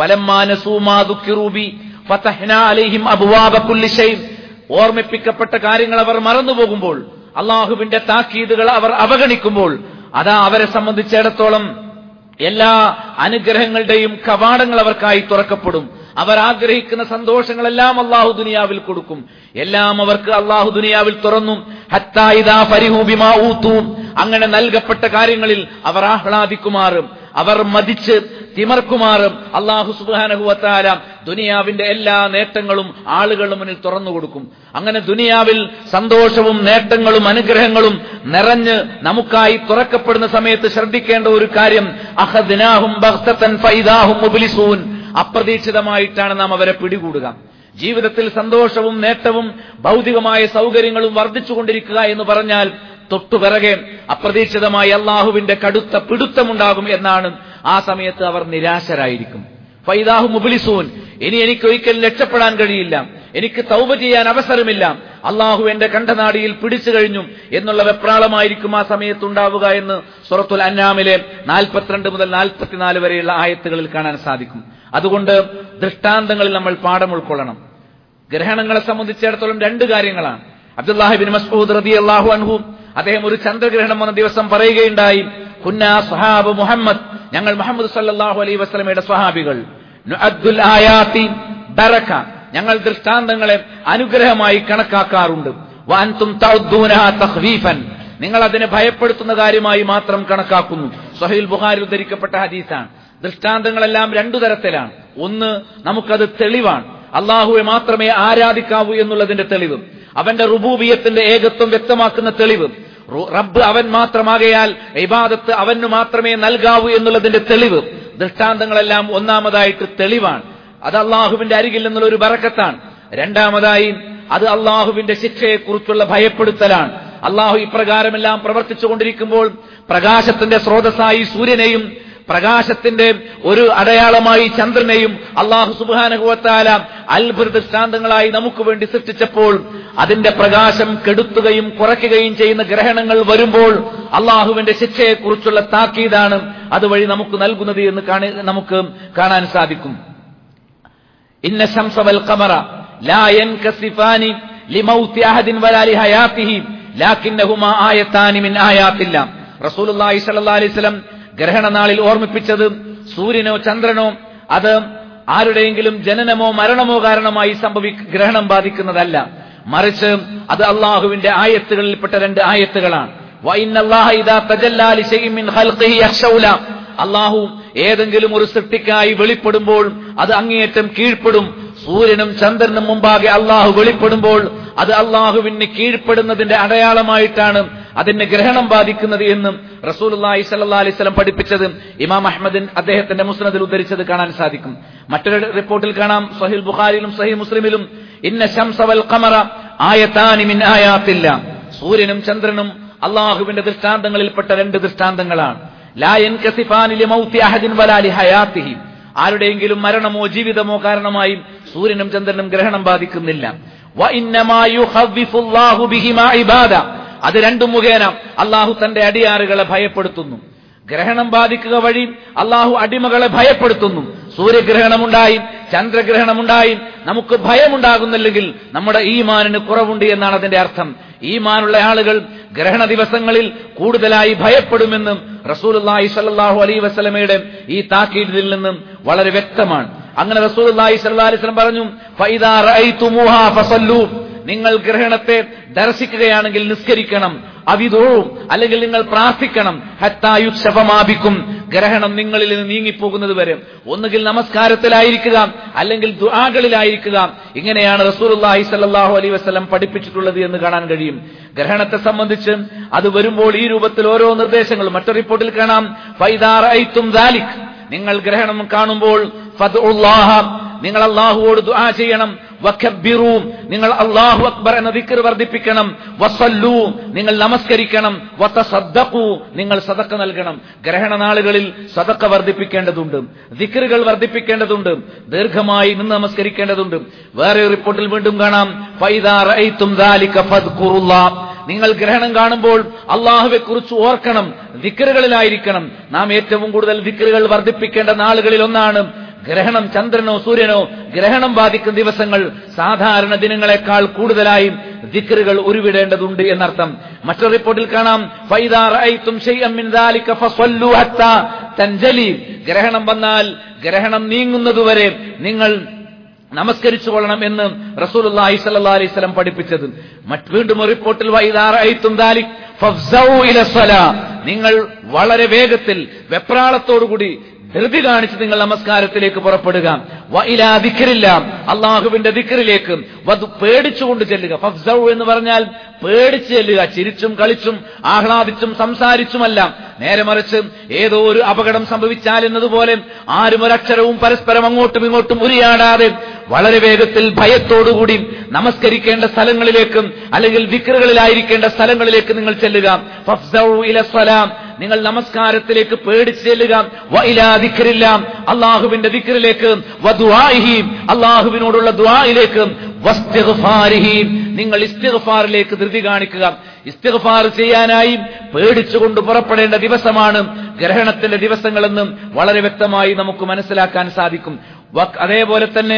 ഫലമാനസൂമാതുക്കിറൂബി ഫതഹ്നാ അലൈഹിം അബ്വാബ കുല്ലി ഷൈ ഓർമ്മിപ്പിക്കപ്പെട്ട കാര്യങ്ങൾ അവർ മറന്നുപോകുമ്പോൾ അള്ളാഹുവിന്റെ താക്കീതുകൾ അവർ അവഗണിക്കുമ്പോൾ അതാ അവരെ സംബന്ധിച്ചിടത്തോളം എല്ലാ അനുഗ്രഹങ്ങളുടെയും കവാടങ്ങൾ അവർക്കായി തുറക്കപ്പെടും അവർ ആഗ്രഹിക്കുന്ന സന്തോഷങ്ങളെല്ലാം അള്ളാഹു ദുനിയാവിൽ കൊടുക്കും എല്ലാം അവർക്ക് അള്ളാഹു ദുനിയാവിൽ തുറന്നു ഹത്തായിദാ ഫരിഹൂബിമാ ഊത്തു അങ്ങനെ നൽകപ്പെട്ട കാര്യങ്ങളിൽ അവർ ആഹ്ലാദിക്കുമാറും അവർ മതിച്ച് തിമർക്കുമാറും അള്ളാഹു സുബാനഹുവത്താല ദുനിയാവിന്റെ എല്ലാ നേട്ടങ്ങളും ആളുകളുടെ മുന്നിൽ തുറന്നു കൊടുക്കും അങ്ങനെ ദുനിയാവിൽ സന്തോഷവും നേട്ടങ്ങളും അനുഗ്രഹങ്ങളും നിറഞ്ഞ് നമുക്കായി തുറക്കപ്പെടുന്ന സമയത്ത് ശ്രദ്ധിക്കേണ്ട ഒരു കാര്യം അഹദിനാഹും ബഹ്തൻ ഫൈദാഹും മുബിലിസൂൻ അപ്രതീക്ഷിതമായിട്ടാണ് നാം അവരെ പിടികൂടുക ജീവിതത്തിൽ സന്തോഷവും നേട്ടവും ഭൗതികമായ സൗകര്യങ്ങളും വർദ്ധിച്ചുകൊണ്ടിരിക്കുക എന്ന് പറഞ്ഞാൽ തൊട്ടുപിറകെ അപ്രതീക്ഷിതമായി അള്ളാഹുവിന്റെ കടുത്ത പിടുത്തമുണ്ടാകും എന്നാണ് ആ സമയത്ത് അവർ നിരാശരായിരിക്കും ഫൈദാഹു മുബിലിസൂൻ ഇനി എനിക്ക് ഒരിക്കലും രക്ഷപ്പെടാൻ കഴിയില്ല എനിക്ക് തൗബ ചെയ്യാൻ അവസരമില്ല അള്ളാഹു എന്റെ കണ്ഠനാടിയിൽ പിടിച്ചു കഴിഞ്ഞു എന്നുള്ള വെപ്രാളമായിരിക്കും ആ സമയത്തുണ്ടാവുക എന്ന് സുറത്തുൽ അന്നാമിലെ നാൽപ്പത്തിരണ്ട് മുതൽ നാൽപ്പത്തിനാല് വരെയുള്ള ആയത്തുകളിൽ കാണാൻ സാധിക്കും അതുകൊണ്ട് ദൃഷ്ടാന്തങ്ങളിൽ നമ്മൾ പാഠം ഉൾക്കൊള്ളണം ഗ്രഹണങ്ങളെ സംബന്ധിച്ചിടത്തോളം രണ്ട് കാര്യങ്ങളാണ് അബ്ദുല്ലാഹിബിൻ മസ്ഊദ് റതി അള്ളാഹു അൻഹു അദ്ദേഹം ഒരു ചന്ദ്രഗ്രഹണം വന്ന ദിവസം പറയുകയുണ്ടായി കുന്ന സ്വഹാബ് മുഹമ്മദ് ഞങ്ങൾ മുഹമ്മദ് സല്ലാഹു അലൈ വസ്ലമയുടെ സ്വഹാബികൾ നുഅദ്ദുൽ ആയാത്തി ബറക ഞങ്ങൾ ദൃഷ്ടാന്തങ്ങളെ അനുഗ്രഹമായി കണക്കാക്കാറുണ്ട് വാൻതും തഅദ്ദൂനഹ തഖ്വീഫൻ നിങ്ങൾ അതിനെ ഭയപ്പെടുത്തുന്ന കാര്യമായി മാത്രം കണക്കാക്കുന്നു സഹീൽ ബുഖാരി ഉദ്ധരിക്കപ്പെട്ട ഹദീസാണ് ദൃഷ്ടാന്തങ്ങളെല്ലാം രണ്ടു തരത്തിലാണ് ഒന്ന് നമുക്കത് തെളിവാണ് അള്ളാഹുവെ മാത്രമേ ആരാധിക്കാവൂ എന്നുള്ളതിന്റെ തെളിവ് അവന്റെ റുബൂബിയത്തിന്റെ ഏകത്വം വ്യക്തമാക്കുന്ന തെളിവ് റബ്ബ് അവൻ മാത്രമാകയാൽ ഇബാദത്ത് അവന് മാത്രമേ നൽകാവൂ എന്നുള്ളതിന്റെ തെളിവ് ദൃഷ്ടാന്തങ്ങളെല്ലാം ഒന്നാമതായിട്ട് തെളിവാണ് അത് അള്ളാഹുവിന്റെ അരികിൽ നിന്നുള്ള ഒരു ബറക്കത്താണ് രണ്ടാമതായി അത് അള്ളാഹുവിന്റെ ശിക്ഷയെക്കുറിച്ചുള്ള ഭയപ്പെടുത്തലാണ് അള്ളാഹു ഇപ്രകാരമെല്ലാം പ്രവർത്തിച്ചുകൊണ്ടിരിക്കുമ്പോൾ പ്രകാശത്തിന്റെ സ്രോതസ്സായി സൂര്യനെയും പ്രകാശത്തിന്റെ ഒരു അടയാളമായി ചന്ദ്രനെയും അള്ളാഹു സുബാനുഭവത്താല അത്ഭുത ദൃഷ്ടാന്തങ്ങളായി നമുക്ക് വേണ്ടി സൃഷ്ടിച്ചപ്പോൾ അതിന്റെ പ്രകാശം കെടുത്തുകയും കുറയ്ക്കുകയും ചെയ്യുന്ന ഗ്രഹണങ്ങൾ വരുമ്പോൾ അള്ളാഹുവിന്റെ ശിക്ഷയെക്കുറിച്ചുള്ള താക്കീതാണ് അതുവഴി നമുക്ക് നൽകുന്നത് എന്ന് കാണി നമുക്ക് കാണാൻ സാധിക്കും ഇന്ന ശംസവൽ കമറ ലാ യൻകസിഫാനി ലിമൗത്തി അഹദിൻ വലാ ലിഹയാത്തിഹി ലാക്കിന്നഹുമാ ആയത്താനി മിൻ ആയാത്തില്ല റസൂലുള്ളാഹി സ്വല്ലല്ലാഹി അലൈഹി വസല്ലം ഗ്രഹണനാളിൽ ഓർമ്മിപ്പിച്ചത് സൂര്യനോ ചന്ദ്രനോ അത് ആരുടെയെങ്കിലും ജനനമോ മരണമോ കാരണമായി സംഭവി ഗ്രഹണം ബാധിക്കുന്നതല്ല മറിച്ച് അത് അള്ളാഹുവിന്റെ ആയത്തുകളിൽപ്പെട്ട രണ്ട് ആയത്തുകളാണ് അള്ളാഹു ഏതെങ്കിലും ഒരു സൃഷ്ടിക്കായി വെളിപ്പെടുമ്പോൾ അത് അങ്ങേയറ്റം കീഴ്പ്പെടും സൂര്യനും ചന്ദ്രനും മുമ്പാകെ അള്ളാഹു വെളിപ്പെടുമ്പോൾ അത് അള്ളാഹുവിന് കീഴ്പ്പെടുന്നതിന്റെ അടയാളമായിട്ടാണ് അതിന് ഗ്രഹണം ബാധിക്കുന്നത് എന്നും റസൂലി സല്ലാ അലൈവലം പഠിപ്പിച്ചത് ഇമാം അഹമ്മദിൻ അദ്ദേഹത്തിന്റെ മുസ്നദിൽ ഉദ്ധരിച്ചത് കാണാൻ സാധിക്കും മറ്റൊരു റിപ്പോർട്ടിൽ കാണാം സഹിൽ ബുഖാരിയിലും സഹി മുസ്ലിമിലും ഇന്ന ശംസവൽ ഖമറ ആയത്താനി മിൻ ആയാത്തില്ല സൂര്യനും ചന്ദ്രനും അള്ളാഹുവിന്റെ ദൃഷ്ടാന്തങ്ങളിൽപ്പെട്ട രണ്ട് ദൃഷ്ടാന്തങ്ങളാണ് ലായൻ കസിഫാനിലെ മൗത്തി അഹദിൻ വലാലി ഹയാത്തിഹി ആരുടെയെങ്കിലും മരണമോ ജീവിതമോ കാരണമായി സൂര്യനും ചന്ദ്രനും ഗ്രഹണം ബാധിക്കുന്നില്ല വഇന്നമാ യുഖവ്വിഫുല്ലാഹു ബിഹിമാ ഇബാദ അത് രണ്ടും മുഖേന അള്ളാഹു തന്റെ അടിയാറുകളെ ഭയപ്പെടുത്തുന്നു ഗ്രഹണം ബാധിക്കുക വഴി അള്ളാഹു അടിമകളെ ഭയപ്പെടുത്തുന്നു സൂര്യഗ്രഹണമുണ്ടായി ചന്ദ്രഗ്രഹണമുണ്ടായി നമുക്ക് ഭയമുണ്ടാകുന്നില്ലെങ്കിൽ നമ്മുടെ ഈമാനിന് കുറവുണ്ട് എന്നാണ് അതിന്റെ അർത്ഥം ഈമാനുള്ള ആളുകൾ ഗ്രഹണ ദിവസങ്ങളിൽ കൂടുതലായി ഭയപ്പെടുമെന്നും റസൂലുള്ളാഹി സ്വല്ലല്ലാഹു അലൈഹി വസല്ലമയുടെ ഈ താക്കീതിൽ നിന്നും വളരെ വ്യക്തമാണ് അങ്ങനെ റസൂലുള്ളാഹി സ്വല്ലല്ലാഹു അലൈഹി വസല്ലം പറഞ്ഞു ഫൈദാ റഅയ്തുമൂഹാ ഫസല്ലൂ നിങ്ങൾ ഗ്രഹണത്തെ ദർശിക്കുകയാണെങ്കിൽ നിസ്കരിക്കണം അവിതോഴും അല്ലെങ്കിൽ നിങ്ങൾ പ്രാർത്ഥിക്കണം ഹത്തായുക്ഷപമാപിക്കും ഗ്രഹണം നിങ്ങളിൽ നിന്ന് നീങ്ങിപ്പോകുന്നത് വരെ ഒന്നുകിൽ നമസ്കാരത്തിലായിരിക്കുക അല്ലെങ്കിൽ ദുആകളിലായിരിക്കുക ഇങ്ങനെയാണ് റസൂലുള്ളാഹി സ്വല്ലല്ലാഹു അലൈഹി വസല്ലം പഠിപ്പിച്ചിട്ടുള്ളത് എന്ന് കാണാൻ കഴിയും ഗ്രഹണത്തെ സംബന്ധിച്ച് അത് വരുമ്പോൾ ഈ രൂപത്തിൽ ഓരോ നിർദ്ദേശങ്ങളും മറ്റൊരു റിപ്പോർട്ടിൽ കാണാം ഫൈദാറൈത്തും ദാലിക് നിങ്ങൾ ഗ്രഹണം കാണുമ്പോൾ ഫദ്ഉല്ലാഹ നിങ്ങൾ അള്ളാഹുവോട് ദുആ ചെയ്യണം വഖബ്ബിറൂ നിങ്ങൾ അല്ലാഹു അക്ബർ എന്ന ദിക്ർ വർദ്ധിപ്പിക്കണം വസല്ലൂ നിങ്ങൾ നമസ്കരിക്കണം വതസദ്ദഖൂ നിങ്ങൾ സദക്ക നൽകണം ഗ്രഹണ നാളുകളിൽ സദക്ക വർദ്ധിപ്പിക്കേണ്ടതുണ്ട് ദിക്റുകൾ വർദ്ധിപ്പിക്കേണ്ടതുണ്ട് ദീർഘമായി നിന്ന് നമസ്കരിക്കേണ്ടതുണ്ട് വേറെ ഒരു റിപ്പോർട്ടിൽ വീണ്ടും കാണാം ഫൈദാ റഅയ്തും ദാലിക ഫദ്കുറുല്ലാഹ് നിങ്ങൾ ഗ്രഹണം കാണുമ്പോൾ അള്ളാഹുവെ കുറിച്ച് ഓർക്കണം ദിക്കറുകളിലായിരിക്കണം നാം ഏറ്റവും കൂടുതൽ ദിക്കറുകൾ വർദ്ധിപ്പിക്കേണ്ട നാളുകളിൽ ഒന്നാണ് ഗ്രഹണം ചന്ദ്രനോ സൂര്യനോ ഗ്രഹണം ബാധിക്കുന്ന ദിവസങ്ങൾ സാധാരണ ദിനങ്ങളെക്കാൾ കൂടുതലായി ദിക്കറുകൾ ഉരുവിടേണ്ടതുണ്ട് എന്നർത്ഥം മറ്റൊരു റിപ്പോർട്ടിൽ കാണാം ഫൈദാ റഅയ്തും ശൈഅൻ മിൻ ദാലിക ഫസല്ലു ഹത്താ തൻജലി ഗ്രഹണം വന്നാൽ ഗ്രഹണം നീങ്ങുന്നതുവരെ നിങ്ങൾ നമസ്കരിച്ചു കൊള്ളണം എന്ന് റസൂലുള്ളാഹി സ്വല്ലല്ലാഹി അലൈഹി വസല്ലം പഠിപ്പിച്ചത് മറ്റ് വീണ്ടും ഒരു റിപ്പോർട്ടിൽ വൈദാറഅയ്തും ദാലിക് ഫഫ്സൗ ഇല സ്വലാ നിങ്ങൾ വളരെ വേഗത്തിൽ വെപ്രാളത്തോടുകൂടി ധൃതി കാണിച്ച് നിങ്ങൾ നമസ്കാരത്തിലേക്ക് പുറപ്പെടുക വഇലാ ദിക്റില്ല അള്ളാഹുവിന്റെ ദിക്റിലേക്ക് വധു പേടിച്ചുകൊണ്ട് ചെല്ലുക ഫഫ്സൗ എന്ന് പറഞ്ഞാൽ പേടിച്ച് ചെല്ലുക ചിരിച്ചും കളിച്ചും ആഹ്ലാദിച്ചും സംസാരിച്ചുമല്ല നേരെ മറിച്ച് ഏതോ ഒരു അപകടം സംഭവിച്ചാൽ എന്നതുപോലെ ആരും ഒരക്ഷരവും പരസ്പരം അങ്ങോട്ടും ഇങ്ങോട്ടും ഉരിയാടാതെ വളരെ വേഗത്തിൽ ഭയത്തോടുകൂടി നമസ്കരിക്കേണ്ട സ്ഥലങ്ങളിലേക്കും അല്ലെങ്കിൽ വിക്രുകളിലായിരിക്കേണ്ട സ്ഥലങ്ങളിലേക്ക് നിങ്ങൾ ചെല്ലുക ഫഫ്സൗ ഇല സ്വലാം നിങ്ങൾ നമസ്കാരത്തിലേക്ക് പേടിച്ച് ചെല്ലുക വഇലാ ദിക്റില്ല അള്ളാഹുവിന്റെ ദിക്റിലേക്ക് വദുആഇഹി അള്ളാഹുവിനോടുള്ള ദുആയിലേക്ക് വസ്തിഗ്ഫാരിഹി നിങ്ങൾ ഇസ്തിഗ്ഫാറിലേക്ക് ധൃതി കാണിക്കുക ഇസ്തിഗ്ഫാർ ചെയ്യാനായി പേടിച്ചുകൊണ്ട് പുറപ്പെടേണ്ട ദിവസമാണ് ഗ്രഹണത്തിന്റെ ദിവസങ്ങളെന്നും വളരെ വ്യക്തമായി നമുക്ക് മനസ്സിലാക്കാൻ സാധിക്കും വക്- അതേപോലെ തന്നെ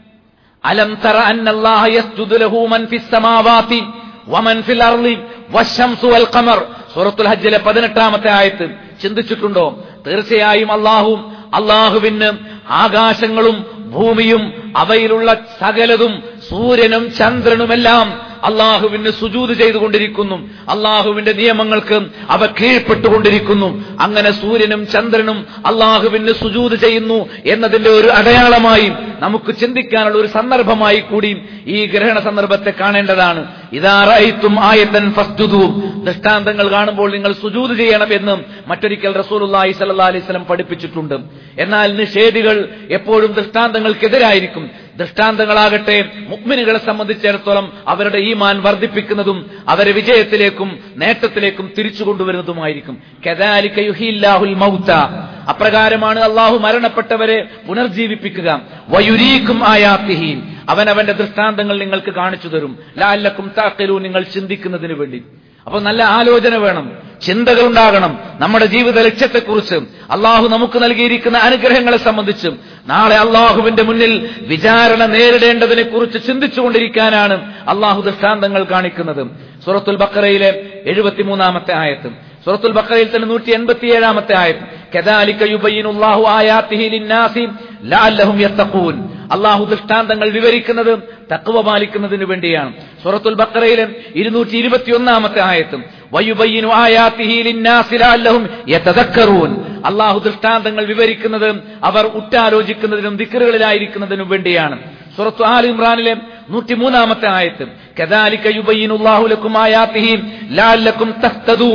അലം തറ അന്നല്ലാഹ യസ്ജുദു ലഹു മൻ ഫിസ് സമാവാതി വമൻ ഫിൽ അർളി വശംസു വൽ ഖമർ സൂറത്തുൽ ഹജ്ജിലെ പതിനെട്ടാമത്തെ ആയത്ത് ചിന്തിച്ചിട്ടുണ്ടോ തീർച്ചയായും അള്ളാഹും അള്ളാഹുവിന് ആകാശങ്ങളും ഭൂമിയും അവയിലുള്ള സകലതും സൂര്യനും ചന്ദ്രനുമെല്ലാം അള്ളാഹുവിന് സുജൂത് ചെയ്തുകൊണ്ടിരിക്കുന്നു അള്ളാഹുവിന്റെ നിയമങ്ങൾക്ക് അവ കീഴ്പ്പെട്ടുകൊണ്ടിരിക്കുന്നു അങ്ങനെ സൂര്യനും ചന്ദ്രനും അള്ളാഹുവിന് സുജൂത് ചെയ്യുന്നു എന്നതിന്റെ ഒരു അടയാളമായി നമുക്ക് ചിന്തിക്കാനുള്ള ഒരു സന്ദർഭമായി കൂടി ഈ ഗ്രഹണ സന്ദർഭത്തെ കാണേണ്ടതാണ് ഇതാറായിത്തും ആയത്തൻ ഫസ്തുതു ദൃഷ്ടാന്തങ്ങൾ കാണുമ്പോൾ നിങ്ങൾ സുജൂത് ചെയ്യണം എന്നും മറ്റൊരിക്കൽ റസൂലുള്ളാഹി സ്വല്ലല്ലാഹി അലൈഹി വസല്ലം പഠിപ്പിച്ചിട്ടുണ്ട് എന്നാൽ നിഷേധികൾ എപ്പോഴും ദൃഷ്ടാന്തങ്ങൾക്കെതിരായിരിക്കും ദൃഷ്ടാന്തങ്ങളാകട്ടെ മുഗ്മിനുകളെ സംബന്ധിച്ചിടത്തോളം അവരുടെ ഈമാൻ വർദ്ധിപ്പിക്കുന്നതും അവരെ വിജയത്തിലേക്കും നേട്ടത്തിലേക്കും തിരിച്ചു കൊണ്ടുവരുന്നതുമായിരിക്കും കദാലിക യുഹില്ലാഹുൽ മൗത അപ്രകാരമാണ് അള്ളാഹു മരണപ്പെട്ടവരെ പുനർജീവിപ്പിക്കുക വയുരീക്കും ആയാത്തിഹീൻ അവൻ അവന്റെ ദൃഷ്ടാന്തങ്ങൾ നിങ്ങൾക്ക് കാണിച്ചു തരും ലാലക്കും താക്കലു നിങ്ങൾ ചിന്തിക്കുന്നതിന് വേണ്ടി അപ്പൊ നല്ല ആലോചന വേണം ചിന്തകൾ ഉണ്ടാകണം നമ്മുടെ ജീവിത ലക്ഷ്യത്തെക്കുറിച്ച് അള്ളാഹു നമുക്ക് നൽകിയിരിക്കുന്ന അനുഗ്രഹങ്ങളെ സംബന്ധിച്ചും നാളെ അള്ളാഹുവിന്റെ മുന്നിൽ വിചാരണ നേരിടേണ്ടതിനെ കുറിച്ച് ചിന്തിച്ചുകൊണ്ടിരിക്കാനാണ് അള്ളാഹു ദൃഷ്ടാന്തങ്ങൾ കാണിക്കുന്നത് സൂറത്തുൽ ബക്കറയിലെ എഴുപത്തിമൂന്നാമത്തെ ആയത്ത് സൂറത്തുൽ ബക്കറയിൽ തന്നെ നൂറ്റി എൺപത്തിയേഴാമത്തെ ആയത്ത് കദാലിക യുബയ്യിനുല്ലാഹു ആയാത്തിഹി ലിന്നാസി ലഅല്ലഹും യത്തഖൂൻ അള്ളാഹു ദൃഷ്ടാന്തങ്ങൾ വിവരിക്കുന്നത് തക്വ പാലിക്കുന്നതിന് വേണ്ടിയാണ് സൂറത്തുൽ ബക്കറയിലെ ഇരുന്നൂറ്റി ഇരുപത്തിയൊന്നാമത്തെ ആയത്തും വയുബയ്യിനു ആയാത്തിഹി ലിന്നാസി ലഅല്ലഹും യതദക്കറൂൻ അള്ളാഹു ദൃഷ്ടാന്തങ്ങൾ വിവരിക്കുന്നത് അവർ ഉറ്റാലോചിക്കുന്നതിനും ദിക്കറുകളിലായിരിക്കുന്നതിനും വേണ്ടിയാണ് സുറത്തു ആൽ ഇമ്രാനിലെ നൂറ്റിമൂന്നാമത്തെ ആയത്ത് കദാലിക യുബയ്യിനുല്ലാഹു ലക്കും ആയാത്തിഹി ലഅല്ലക്കും തഹ്തദൂൻ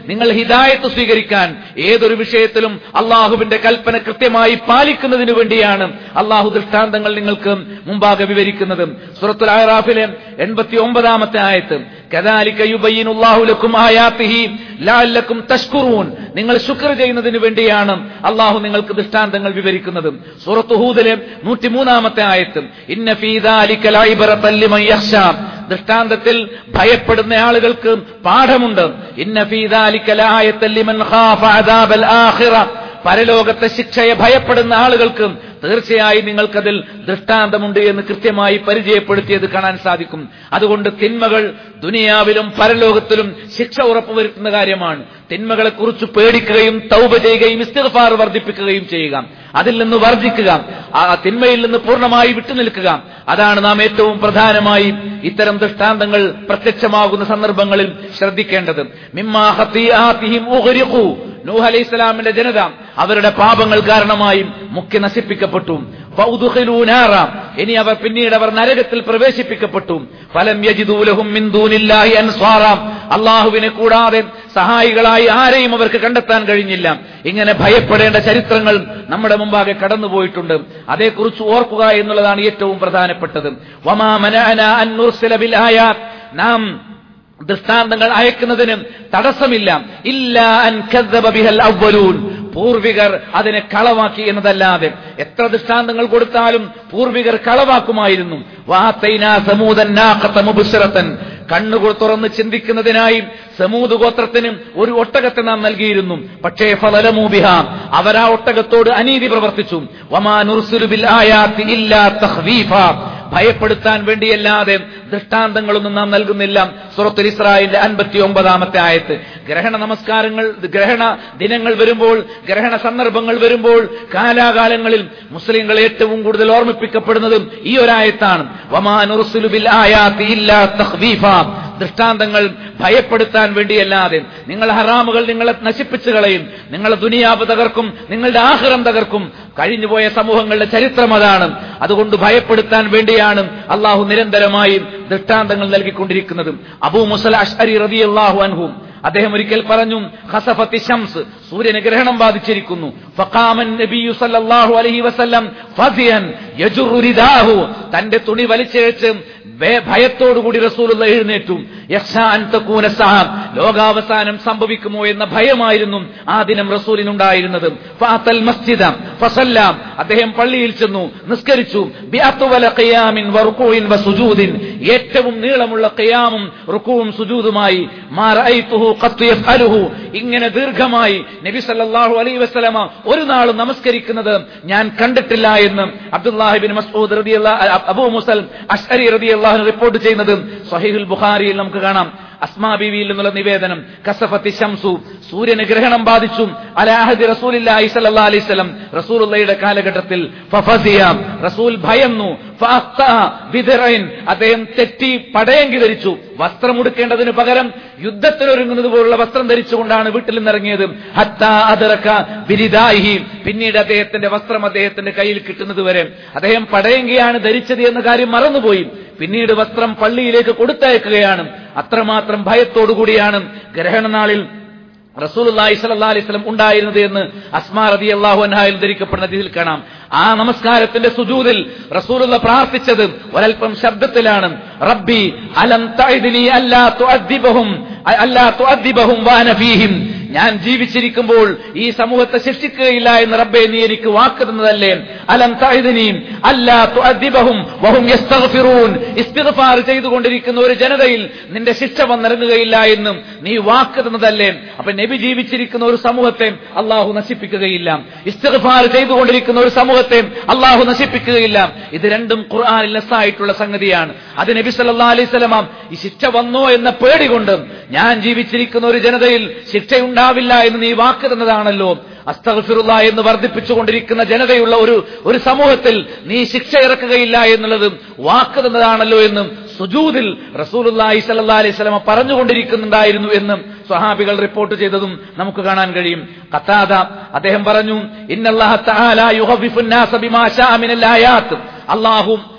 നിങ്ങൾ ഹിദായത്ത് സ്വീകരിക്കാൻ ഏതൊരു വിഷയത്തിലും അള്ളാഹുവിന്റെ കൽപ്പന കൃത്യമായി പാലിക്കുന്നതിനു വേണ്ടിയാണ് അള്ളാഹു ദൃഷ്ടാന്തങ്ങൾ നിങ്ങൾക്ക് മുമ്പാകെ വിവരിക്കുന്നത് സുറത്തുൽ ആറാഫിലെ എൺപത്തി ഒമ്പതാമത്തെ ആയത്ത് കദാലിക യുബയ്യിനുല്ലാഹു ലക്കും ആയാത്തിഹി ലഅല്ലക്കും തഷ്കുറൂൻ നിങ്ങൾ ശുക്ർ ചെയ്യുന്നതിന് വേണ്ടിയാണ് അള്ളാഹു നിങ്ങൾക്ക് ദൃഷ്ടാന്തങ്ങൾ വിവരിക്കുന്നത് സൂറത്ത് ഹൂദിലെ നൂറ്റിമൂന്നാമത്തെ ആയത്ത് ഇന്ന ഫീ ദാലിക ലഇബറത്തൻ ലിമൻ യഖ്ശാ ദൃഷ്ടാന്തത്തിൽ ഭയപ്പെടുന്ന ആളുകൾക്ക് പാഠമുണ്ട് ഇന്ന ഫീ ദാലിക ലആയത്തൻ ലിമൻ ഖാഫ അദാബൽ ആഖിറ പരലോകത്തെ ശിക്ഷയെ ഭയപ്പെടുന്ന ആളുകൾക്ക് തീർച്ചയായും നിങ്ങൾക്കതിൽ ദൃഷ്ടാന്തമുണ്ട് എന്ന് കൃത്യമായി പരിചയപ്പെടുത്തിയത് കാണാൻ സാധിക്കും അതുകൊണ്ട് തിന്മകൾ ദുനിയാവിലും പരലോകത്തിലും ശിക്ഷ ഉറപ്പുവരുത്തുന്ന കാര്യമാണ് തിന്മകളെ കുറിച്ച് പേടിക്കുകയും തൗബ ചെയ്യുകയും ഇസ്തിഗ്ഫാർ വർദ്ധിപ്പിക്കുകയും ചെയ്യുക അതിൽ നിന്ന് വർജിക്കുക ആ തിന്മയിൽ നിന്ന് പൂർണ്ണമായി വിട്ടുനിൽക്കുക അതാണ് നാം ഏറ്റവും പ്രധാനമായി ഇത്തരം ദൃഷ്ടാന്തങ്ങൾ പ്രത്യക്ഷമാകുന്ന സന്ദർഭങ്ങളിൽ ശ്രദ്ധിക്കേണ്ടത് മിമ്മാ ഖത്തിയാതിഹിം ഉഗ്രിഖു നൂഹ് അലൈഹി ഇസ്ലാമിന്റെ ജനത അവരുടെ പാപങ്ങൾ കാരണമായി മുഖ്യ നശിപ്പിക്കപ്പെട്ടു ഫൗദുഖിലൂ നാറ. ഇനി അവർ പിന്നീട് അവർ നരകത്തിൽ പ്രവേശിപ്പിക്കപ്പെട്ടു ഫലം യജിദൂലഹും മിൻ ദൂനില്ലാഹി അൻസ്വാറ അള്ളാഹുവിനെ കൂടാതെ സഹായികളായി ആരെയും അവർക്ക് കണ്ടെത്താൻ കഴിഞ്ഞില്ല ഇങ്ങനെ ഭയപ്പെടേണ്ട ചരിത്രങ്ങൾ നമ്മുടെ മുമ്പാകെ കടന്നുപോയിട്ടുണ്ട് അതേക്കുറിച്ച് ഓർക്കുക എന്നുള്ളതാണ് ഏറ്റവും പ്രധാനപ്പെട്ടത് വമാ മനഅന അൻ നുർസില ബിൽ ആയാത്ത് നാം ദൃഷ്ടാന്തങ്ങൾ അയക്കുന്നതിന് തടസ്സമില്ല ഇല്ല അൻ കദ്ദബ ബിഹൽ അവ്വലൂൻ പൂർവികർ അതിനെ കളവാക്കി എന്നതല്ലാതെ എത്ര ദൃഷ്ടാന്തങ്ങൾ കൊടുത്താലും പൂർവികർ കളവാക്കുമായിരുന്നു വാത്തൈനാ സമൂതൻ നാഖത മുബ്സിറത്തൻ കണ്ണുകൾ തുറന്ന് ചിന്തിക്കുന്നതിനായി സമൂത് ഗോത്രത്തിന് ഒരു ഒട്ടകത്തെ നാം നൽകിയിരുന്നു പക്ഷേ ഫലമൂബിഹ അവരാ ഒട്ടകത്തോട് അനീതി പ്രവർത്തിച്ചു വമാ നുർസിലു ബിൽ ആയാത്തി ഇല്ലാ തഖ്വീഫ ഭയപ്പെടുത്താൻ വേണ്ടിയല്ലാതെ ദൃഷ്ടാന്തങ്ങളൊന്നും നാം നൽകുന്നില്ല സുറത്തുൽ ഇസ്രായേലിന്റെ അൻപത്തി ഒമ്പതാമത്തെ ആയത്ത് ഗ്രഹണ നമസ്കാരങ്ങൾ ഗ്രഹണ ദിനങ്ങൾ വരുമ്പോൾ ഗ്രഹണ സന്ദർഭങ്ങൾ വരുമ്പോൾ കാലാകാലങ്ങളിൽ മുസ്ലിങ്ങൾ ഏറ്റവും കൂടുതൽ ഓർമ്മിപ്പിക്കപ്പെടുന്നതും ഈ ഒരായത്താണ് വമാനുറുസുലു ബിൽ ആയാത്തി ഇല്ലാ തഖ്വീഫ ദൃഷ്ടാന്തങ്ങൾ ഭയപ്പെടുത്താൻ വേണ്ടിയല്ലാതെ നിങ്ങൾ ഹറാമുകൾ നിങ്ങളെ നശിപ്പിച്ചു കളയും നിങ്ങളെ ദുനിയാവ് തകർക്കും നിങ്ങളുടെ ആഹ്റം തകർക്കും കഴിഞ്ഞുപോയ സമൂഹങ്ങളുടെ ചരിത്രം അതാണ് അതുകൊണ്ട് ഭയപ്പെടുത്താൻ വേണ്ടിയാണ് അള്ളാഹു നിരന്തരമായി ദൃഷ്ടാന്തങ്ങൾ നൽകിക്കൊണ്ടിരിക്കുന്നത് അബൂ മുസല അഷ്അരി റളിയല്ലാഹു അൻഹു അദ്ദേഹം ഒരിക്കൽ പറഞ്ഞു ഖസഫത്തി ഷംസ് സൂര്യന് ഗ്രഹണം ബാധിച്ചിരിക്കുന്നു ഫഖാമൻ നബിയു സല്ലല്ലാഹു അലൈഹി വസല്ലം ഫസിയൻ യജുറു റിദാഹു തന്റെ തുണി വലിച്ചേച്ച് ഭയ- ഭയത്തോടുകൂടി റസൂലുള്ള എഴുന്നേറ്റു യഖ്ഷാ അൻ തകൂന സഹാം ലോകാവസാനം സംഭവിക്കുമോ എന്ന ഭയമായിരുന്നു ആ ദിനം റസൂലിനുണ്ടായിരുന്നത് ഫഅത്തൽ മസ്ജിദ ഫസല്ലാം അദ്ദേഹം പള്ളിയിൽ ചെന്നു നിസ്കരിച്ചു ബിഅത്വല ഖിയാമിൻ വറുകൂഇൻ വസുജൂദിൻ ഏറ്റവും നീളമുള്ള ഖിയാമും റുകൂവും സുജൂദുമായി മാ റഅയ്തുഹു ഖത്ത് യഫ്അലുഹു ഇങ്ങനെ ദീർഘമായി നബി സല്ലല്ലാഹു അലൈഹി വസല്ലമ ഒരു നാളും നമസ്കരിക്കുന്നത് ഞാൻ കണ്ടിട്ടില്ല എന്ന് അബ്ദുല്ലാഹിബിൻ മസ്ഊദ് റളിയല്ലാഹു അബൂ മുസൽ അഷ്അരി റളിയല്ലാഹു അൻഹു റിപ്പോർട്ട് ചെയ്യുന്നത് സ്വഹീഹുൽ ബുഖാരിയിൽ നമുക്ക് കാണാം അസ്മാ ബീവിയിൽ നിന്നുള്ള നിവേദനം കസഫത്തി ഷംസു സൂര്യന് ഗ്രഹണം ബാധിച്ചു അലാഹദി റസൂലില്ലാഹി സല്ലല്ലാഹു അലൈഹി വസല്ലം റസൂലുള്ളയുടെ കാലഘട്ടത്തിൽ ഫഫസിയ റസൂൽ ഭയന്നു ഫഅഖ്ത ബിദറൈൻ അദ്ദേഹം തെറ്റി പടയങ്കി ധരിച്ചു വസ്ത്രം ഉടുക്കേണ്ടതിന് പകരം യുദ്ധത്തിനൊരുങ്ങുന്നത് പോലുള്ള വസ്ത്രം ധരിച്ചുകൊണ്ടാണ് വീട്ടിൽ നിന്നിറങ്ങിയത് ഹത്താ അദറക ബിരിദാഹി പിന്നീട് അദ്ദേഹത്തിന്റെ വസ്ത്രം അദ്ദേഹത്തിന്റെ കയ്യിൽ കിട്ടുന്നത് വരെ അദ്ദേഹം പടയങ്കിയാണ് ധരിച്ചത് എന്ന കാര്യം മറന്നുപോയി പിന്നീട് വസ്ത്രം പള്ളിയിലേക്ക് കൊടുത്തയക്കുകയാണ് അത്രമാത്രം ഭയത്തോടുകൂടിയാണ് ഗ്രഹണനാളിൽ റസൂലുള്ളാഹി സ്വല്ലല്ലാഹി അലൈഹി വസല്ലം ഉണ്ടായിരുന്നത് എന്ന് അസ്മാ റളിയല്ലാഹു അൻഹായിൽ ധരിക്കപ്പെടുന്ന ഇതിൽ കാണാം ആ നമസ്കാരത്തിന്റെ സുജൂദിൽ റസൂലുള്ള പ്രാർത്ഥിച്ചത് ഒരൽപ്പം ശബ്ദത്തിലാണ് റബ്ബി അലം തഅദിനി അല്ലാ തുഅദ്ദിബഹും അല്ലാ തുഅദ്ദിബഹും വാന ഫീഹിം ഞാൻ ജീവിച്ചിരിക്കുമ്പോൾ ഈ സമൂഹത്തെ ശിക്ഷിക്കുകയില്ല എന്ന് റബ്ബെ നീ എനിക്ക് വാക്ക് തന്നതല്ലേ അലം തഅദിനി അല്ലാ തുഅദ്ദിബഹും വഹും യസ്തഗ്ഫിറൂൻ ഇസ്തിഗ്ഫാർ ചെയ്തുകൊണ്ടിരിക്കുന്ന ഒരു ജനതയിൽ നിന്റെ ശിക്ഷ വന്നിറങ്ങുകയില്ല എന്നും നീ വാക്ക് തന്നതല്ലേ അപ്പൊ നബി ജീവിച്ചിരിക്കുന്ന ഒരു സമൂഹത്തെ അള്ളാഹു നശിപ്പിക്കുകയില്ല ഇസ്തിഗ്ഫാർ ചെയ്തുകൊണ്ടിരിക്കുന്ന ഒരു സമൂഹത്തെ അള്ളാഹു നശിപ്പിക്കുകയില്ല ഇത് രണ്ടും ഖുർആനിൽ ലെസ്സായിട്ടുള്ള സംഗതിയാണ് അത് നബി സല്ലല്ലാഹു അലൈഹി വസല്ലമ ഈ ശിക്ഷ വന്നോ എന്ന പേടി കൊണ്ട് ഞാൻ ജീവിച്ചിരിക്കുന്ന ഒരു ജനതയിൽ ശിക്ഷയുണ്ടാവില്ല എന്ന് നീ വാക്ക് തന്നതാണല്ലോ അസ്തഗ്ഫിറുള്ള എന്ന് വർദ്ധിപ്പിച്ചുകൊണ്ടിരിക്കുന്ന ജനതയുള്ള ഒരു ഒരു സമൂഹത്തിൽ നീ ശിക്ഷ ഇറക്കുകയില്ല എന്നുള്ളത് വാക്ക് തന്നതാണല്ലോ എന്നും സുജൂദിൽ റസൂലുള്ളാഹി സ്വല്ലല്ലാഹി അലൈഹി വസല്ലമ പറഞ്ഞുകൊണ്ടിരിക്കുന്നുണ്ടായിരുന്നു എന്നും സ്വഹാബികൾ റിപ്പോർട്ട് ചെയ്തതും നമുക്ക് കാണാൻ കഴിയും ഖത്താദ അദ്ദേഹം പറഞ്ഞു ഇന്നല്ലാഹ തആല യുഖവിഫു الناس ബിമാ ശാഅ മിനൽ ആയാത്ത് അല്ലാഹു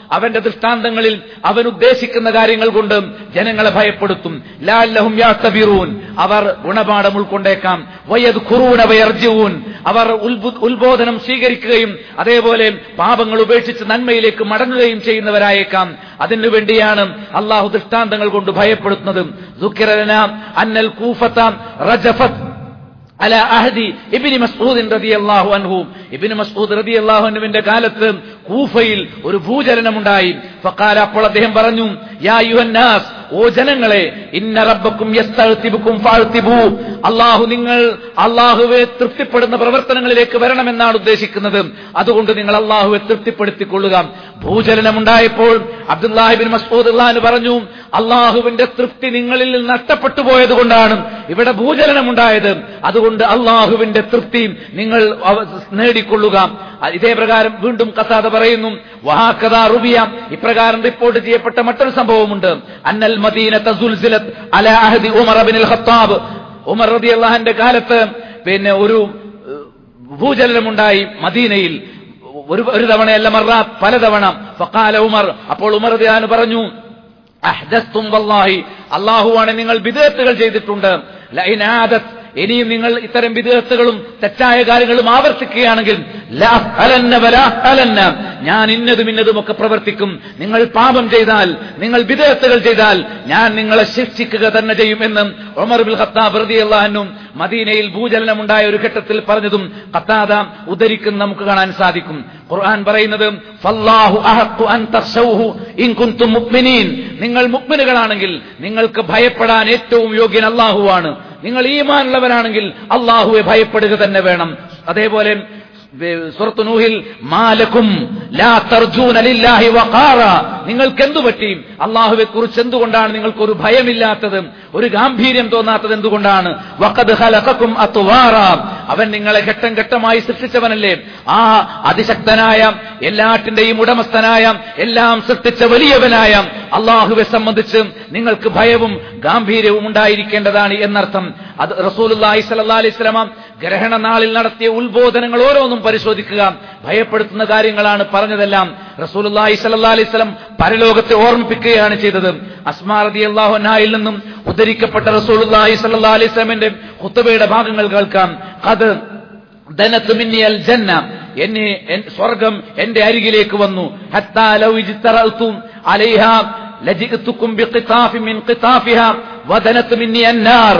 അവന്റെ ദൃഷ്ടാന്തങ്ങളിൽ അവൻ ഉദ്ദേശിക്കുന്ന കാര്യങ്ങൾ കൊണ്ട് ജനങ്ങളെ ഭയപ്പെടുത്തും ലാല്ലഹും യാസ്തബിറൂൻ അവർ ഗുണപാഠം ഉൾക്കൊണ്ടേക്കാം വയത് ഖുറൂന വയർജുവൂൻ അവർ ഉത്ബു- ഉത്ബോധനം സ്വീകരിക്കുകയും അതേപോലെ പാപങ്ങൾ ഉപേക്ഷിച്ച് നന്മയിലേക്ക് മടങ്ങുകയും ചെയ്യുന്നവരായേക്കാം അതിനു വേണ്ടിയാണ് അള്ളാഹു ദൃഷ്ടാന്തങ്ങൾ കൊണ്ട് ഭയപ്പെടുത്തുന്നത് ദുഃഖിറന അന്നൽ കൂഫത്ത റജഫത്ത് അല അഹദി ഇബിനി മസ്ഊദ് റളിയല്ലാഹു അൻഹു ഇബിന് മസ്ഊദ് റളിയല്ലാഹു അൻഹുവിന്റെ കാലത്ത് കൂഫയിൽ ഒരു ഭൂചലനമുണ്ടായി ഫഖാല അപ്പോൾ അദ്ദേഹം പറഞ്ഞു യാ യുഹന്നാസ് ഓ ജനങ്ങളെ ഇന്ന റബ്ബക്കും യസ്തഗ്തിബുക്കും ഫഅ്തിബു അല്ലാഹു നിങ്ങൾ അല്ലാഹുവെ തൃപ്തിപ്പെടുന്ന പ്രവർത്തനങ്ങളിലേക്ക് വരണമെന്നാണ് ഉദ്ദേശിക്കുന്നത് അതുകൊണ്ട് നിങ്ങൾ അല്ലാഹുവെ തൃപ്തിപ്പെടുത്തിക്കൊള്ളുക ഭൂചലനമുണ്ടായപ്പോൾ അബ്ദുല്ലാഹിബിൻ മസ്ഊദ് അള്ളഹാന് പറഞ്ഞു അള്ളാഹുവിന്റെ തൃപ്തി നിങ്ങളിൽ നിന്ന് നഷ്ടപ്പെട്ടു പോയത് കൊണ്ടാണ് ഇവിടെ ഭൂചലനമുണ്ടായത് അതുകൊണ്ട് അള്ളാഹുവിന്റെ തൃപ്തി നിങ്ങൾ അവ- നേടിക്കൊള്ളുക ഇതേ പ്രകാരം വീണ്ടും കസാദ പറയുന്നു വഹാക്കഥ റുബിയ ഇപ്രകാരം റിപ്പോർട്ട് ചെയ്യപ്പെട്ട മറ്റൊരു സംഭവമുണ്ട് അന്നൽ മദീന തസുൽസിലത്ത് അല അഹദി ഉമർ അബിൻ ഖത്താബ് ഉമർ റബി അള്ളാഹന്റെ കാലത്ത് പിന്നെ ഒരു ഏഹ്, ഭൂചലനമുണ്ടായി മദീനയിൽ ഒരു ഒരു തവണയല്ല മറ പലതവണ ഫക്കാല ഉമർ അപ്പോൾ ഉമർ റളിയല്ലാഹു പറഞ്ഞു അഹ്ദസ്തും വല്ലാഹി അള്ളാഹുവാണ് നിങ്ങൾ വിദേത്തുകൾ ചെയ്തിട്ടുണ്ട് ലൈൻ ആദത്ത് ഇനിയും നിങ്ങൾ ഇത്തരം വിദേഹത്തുകളും തെറ്റായ കാര്യങ്ങളും ആവർത്തിക്കുകയാണെങ്കിൽ ലാ അലന്ന വലാ അലന്ന. ഞാൻ ഇന്നതും ഇന്നതും ഒക്കെ പ്രവർത്തിക്കും നിങ്ങൾ പാപം ചെയ്താൽ നിങ്ങൾ വിദേഹത്തുകൾ ചെയ്താൽ ഞാൻ നിങ്ങളെ ശിക്ഷിക്കുക തന്നെ ചെയ്യും എന്നും ഒമർ ബിൽ ഖത്താബ് റളിയല്ലാഹുനും മദീനയിൽ ഭൂചലനമുണ്ടായ ഒരു ഘട്ടത്തിൽ പറഞ്ഞതും ഖത്താദ ഉദ്ധരിക്കുന്ന നമുക്ക് കാണാൻ സാധിക്കും ഖുർആൻ പറയുന്നത് ഫല്ലാഹു അഹഖു അൻ തഖ്ശൗഹു ഇൻ കുൻതും മുഅ്മിനീൻ നിങ്ങൾ മുഅ്മിനുകളാണെങ്കിൽ നിങ്ങൾക്ക് ഭയപ്പെടാൻ ഏറ്റവും യോഗ്യൻ അല്ലാഹുവാണ് നിങ്ങൾ ഈമാനുള്ളവരാണെങ്കിൽ അള്ളാഹുവെ ഭയപ്പെടുക തന്നെ വേണം അതേപോലെ സുറത്തു നൂഹിൽ മാലക്കും ലാ തർജൂന ലില്ലാഹി വഖാറ നിങ്ങൾക്ക് എന്തു പറ്റി അള്ളാഹുവെ കുറിച്ച് എന്തുകൊണ്ടാണ് നിങ്ങൾക്ക് ഒരു ഭയമില്ലാത്തത് ഒരു ഗാംഭീര്യം തോന്നാത്തത് എന്തുകൊണ്ടാണ് വഖദ് ഖലഖക്കും അത്വാറ അവൻ നിങ്ങളെ ഘട്ടം ഘട്ടമായി സൃഷ്ടിച്ചവനല്ലേ ആ അതിശക്തനായ എല്ലാറ്റിന്റെയും ഉടമസ്ഥനായ എല്ലാം സൃഷ്ടിച്ച വലിയവനായ അള്ളാഹുവെ സംബന്ധിച്ച് നിങ്ങൾക്ക് ഭയവും ഗാംഭീര്യവും ഉണ്ടായിരിക്കേണ്ടതാണ് എന്നർത്ഥം അത് റസൂലുള്ളാഹി സ്വല്ലല്ലാഹി അലൈഹി വസല്ലമ ഗ്രഹണ നാളിൽ നടത്തിയ ഉത്ബോധനങ്ങൾ ഓരോന്നും പരിശോധിക്കുക ഭയപ്പെടുത്തുന്ന കാര്യങ്ങളാണ് പറഞ്ഞതെല്ലാം റസൂലുള്ളാഹി സ്വല്ലല്ലാഹി അലൈഹി വസല്ലം പരലോകത്തെ ഓർമ്മിപ്പിക്കുകയാണ് ചെയ്തത് അസ്മാ റളിയല്ലാഹു അൻഹയിൽ നിന്നും ഉദ്ധരിക്കപ്പെട്ട റസൂലുള്ളാഹി സ്വല്ലല്ലാഹി അലൈഹി വസല്ലമയുടെ ഖുത്ബയുടെ ഭാഗങ്ങൾ കേൾക്കാം അത് ദനത്ത് മിന്നിയൽ ജന്ന എന്നെ എൻ- സ്വർഗം എന്റെ അരികിലേക്ക് വന്നു ഹത്താ ലൗ ഇജ്തറഅ്തും അലൈഹ ലജിഅ്തുക്കും ബിഖിതാഫിൻ മിൻ ഖിതാഫിഹാ വദനത്ത് മിന്നി അന്നാർ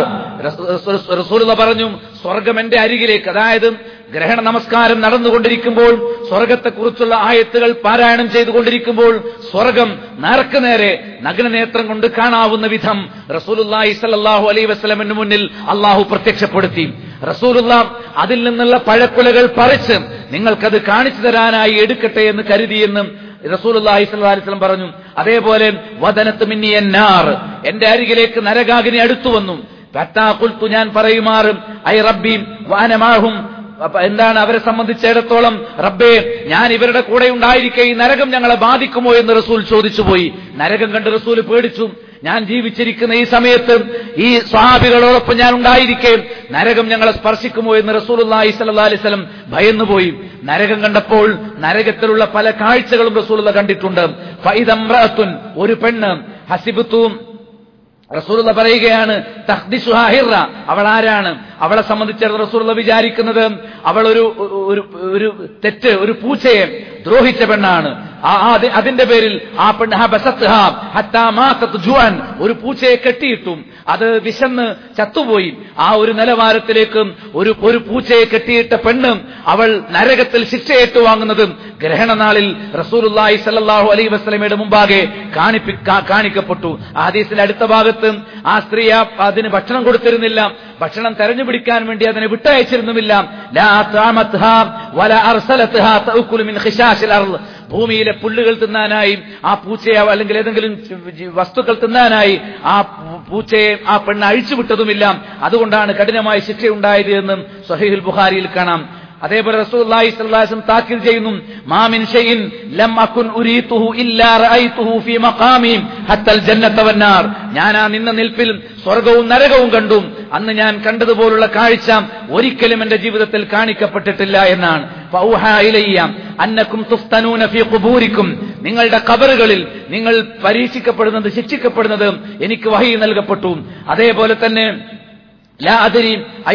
റസൂലുള്ള പറഞ്ഞു സ്വർഗം എന്റെ അരികിലേക്ക് അതായത് ഗ്രഹണ നമസ്കാരം നടന്നുകൊണ്ടിരിക്കുമ്പോൾ സ്വർഗത്തെക്കുറിച്ചുള്ള ആയത്തുകൾ പാരായണം ചെയ്തുകൊണ്ടിരിക്കുമ്പോൾ സ്വർഗം നേർക്ക് നേരെ നഗ്നനേത്രം കൊണ്ട് കാണാവുന്ന വിധം റസൂലുല്ലാഹി സല്ലല്ലാഹു അലൈഹി വസല്ലമിന് മുന്നിൽ അള്ളാഹു പ്രത്യക്ഷപ്പെടുത്തി റസൂലുള്ള അതിൽ നിന്നുള്ള പഴക്കുലകൾ പറിച്ച് നിങ്ങൾക്കത് കാണിച്ചു തരാനായി എടുക്കട്ടെ എന്ന് കരുതിയെന്ന് റസൂലുള്ളാഹി സ്വല്ലല്ലാഹി അലൈഹി വസല്ലം പറഞ്ഞു അതേപോലെ വദനത്ത് മിന്നിയന്നാർ എന്റെ അരികിലേക്ക് നരകാഗ്നി അടുത്തു വന്നു ഫത്താ ഖുൽതു ഞാൻ പറയുമാറും ഐ റബ്ബി വാനമാഹും അപ്പൊ എന്താണ് അവരെ സംബന്ധിച്ചിടത്തോളം റബ്ബേ ഞാൻ ഇവരുടെ കൂടെ ഉണ്ടായിരിക്കെ ഈ നരകം ഞങ്ങളെ ബാധിക്കുമോ എന്ന് റസൂൽ ചോദിച്ചു പോയി നരകം കണ്ട് റസൂൽ പേടിച്ചു ഞാൻ ജീവിച്ചിരിക്കുന്ന ഈ സമയത്ത് ഈ സ്വഹാബികളോടൊപ്പം ഞാൻ ഉണ്ടായിരിക്കെ നരകം ഞങ്ങളെ സ്പർശിക്കുമോ എന്ന് റസൂലുള്ളാഹി സ്വല്ലല്ലാഹി അലൈഹി വസല്ലം ഭയന്നുപോയി നരകം കണ്ടപ്പോൾ നരകത്തിലുള്ള പല കാഴ്ചകളും റസൂലുള്ള കണ്ടിട്ടുണ്ട് ഫൈദംറഅത്തുൻ ഒരു പെണ്ണ് ഹസിബത്തും റസൂലുള്ള പറയുകയാണ് തഹ്ദിസുഹാ ഹിറ അവൾ ആരാണ് അവളെ സംബന്ധിച്ചിടത്തോളം റസൂലുള്ള വിചാരിക്കുന്നത് അവൾ ഒരു ഒരു ഒരു തെറ്റ് ഒരു പൂച്ചയെ ദ്രോഹിച്ച പെണ്ണാണ് ആ- ആ- അത് അതിന്റെ പേരിൽ ആ പെണ്ണ് ഹബസത്ത്ഹാ ഹത്താ മാസത്ത് ജുഅൻ ഒരു പൂച്ചയെ കെട്ടിയിട്ടും അത് വിശന്ന് ചത്തുപോയി ആ ഒരു നിലവാരത്തിലേക്ക് ഒരു ഒരു പൂച്ചയെ കെട്ടിയിട്ട പെണ്ണ് അവൾ നരകത്തിൽ ശിക്ഷ ഏറ്റുവാങ്ങുന്നതും ഗ്രഹണനാളിൽ റസൂലുള്ളാഹി സല്ലല്ലാഹു അലൈഹി വസല്ലമയുടെ മുമ്പാകെ കാണിപ്പി കാ- കാണിക്കപ്പെട്ടു ആ ഹദീസിലെ അടുത്ത ഭാഗത്ത് ആ സ്ത്രീ ആ- അതിന് ഭക്ഷണം കൊടുത്തിരുന്നില്ല ഭക്ഷണം തെരഞ്ഞുപിടിക്കാൻ വേണ്ടി അതിനെ വിട്ടയച്ചിരുന്നുമില്ല ലാ താമത്ഹാ വല അർസലത്ഹാ തഅക്കുലു മിൻ ഖിശാശിൽ അർള് ഭൂമിയിലെ പുല്ലുകൾ തിന്നാനായി ആ പൂച്ചയെ അല്ലെങ്കിൽ ഏതെങ്കിലും ജി- വസ്തുക്കൾ തിന്നാനായി ആ പൂ- പൂച്ചയെ ആ പെണ്ണ് അഴിച്ചുവിട്ടതുമില്ല അതുകൊണ്ടാണ് കഠിനമായ ശിക്ഷയുണ്ടായത് എന്നും സഹീഹുൽ ബുഖാരിയിൽ കാണാം അതേപോലെ റസൂലുള്ളാഹി സ്വല്ലല്ലാഹി അലൈഹി വസല്ലം താക്കീത് ചെയ്യുന്നു മാമിൻ ഷൈഇൻ ലം അകുൻ ഉരീതുഹു ഇല്ലാ റഅയ്തുഹു ഫീ മഖാമി ഹത്തൽ ജന്നത വന്നാർ ഞാൻ ആ നിന്ന നിൽപ്പിൽ സ്വർഗവും നരകവും കണ്ടു അന്ന് ഞാൻ കണ്ടതുപോലുള്ള കാഴ്ച ഒരിക്കലും എന്റെ ജീവിതത്തിൽ കാണിക്കപ്പെട്ടിട്ടില്ല എന്നാണ് ഫൗഹാ ഇലയ്യ അന്നക്കും തുഫ്തനൂന ഫീ ഖുബൂരിക്കും നിങ്ങളുടെ കബറുകളിൽ നിങ്ങൾ പരീക്ഷിക്കപ്പെടുന്നത് ശിക്ഷിക്കപ്പെടുന്നത് എനിക്ക് വഹി നൽകപ്പെട്ടു അതേപോലെ തന്നെ ലാ അതിരി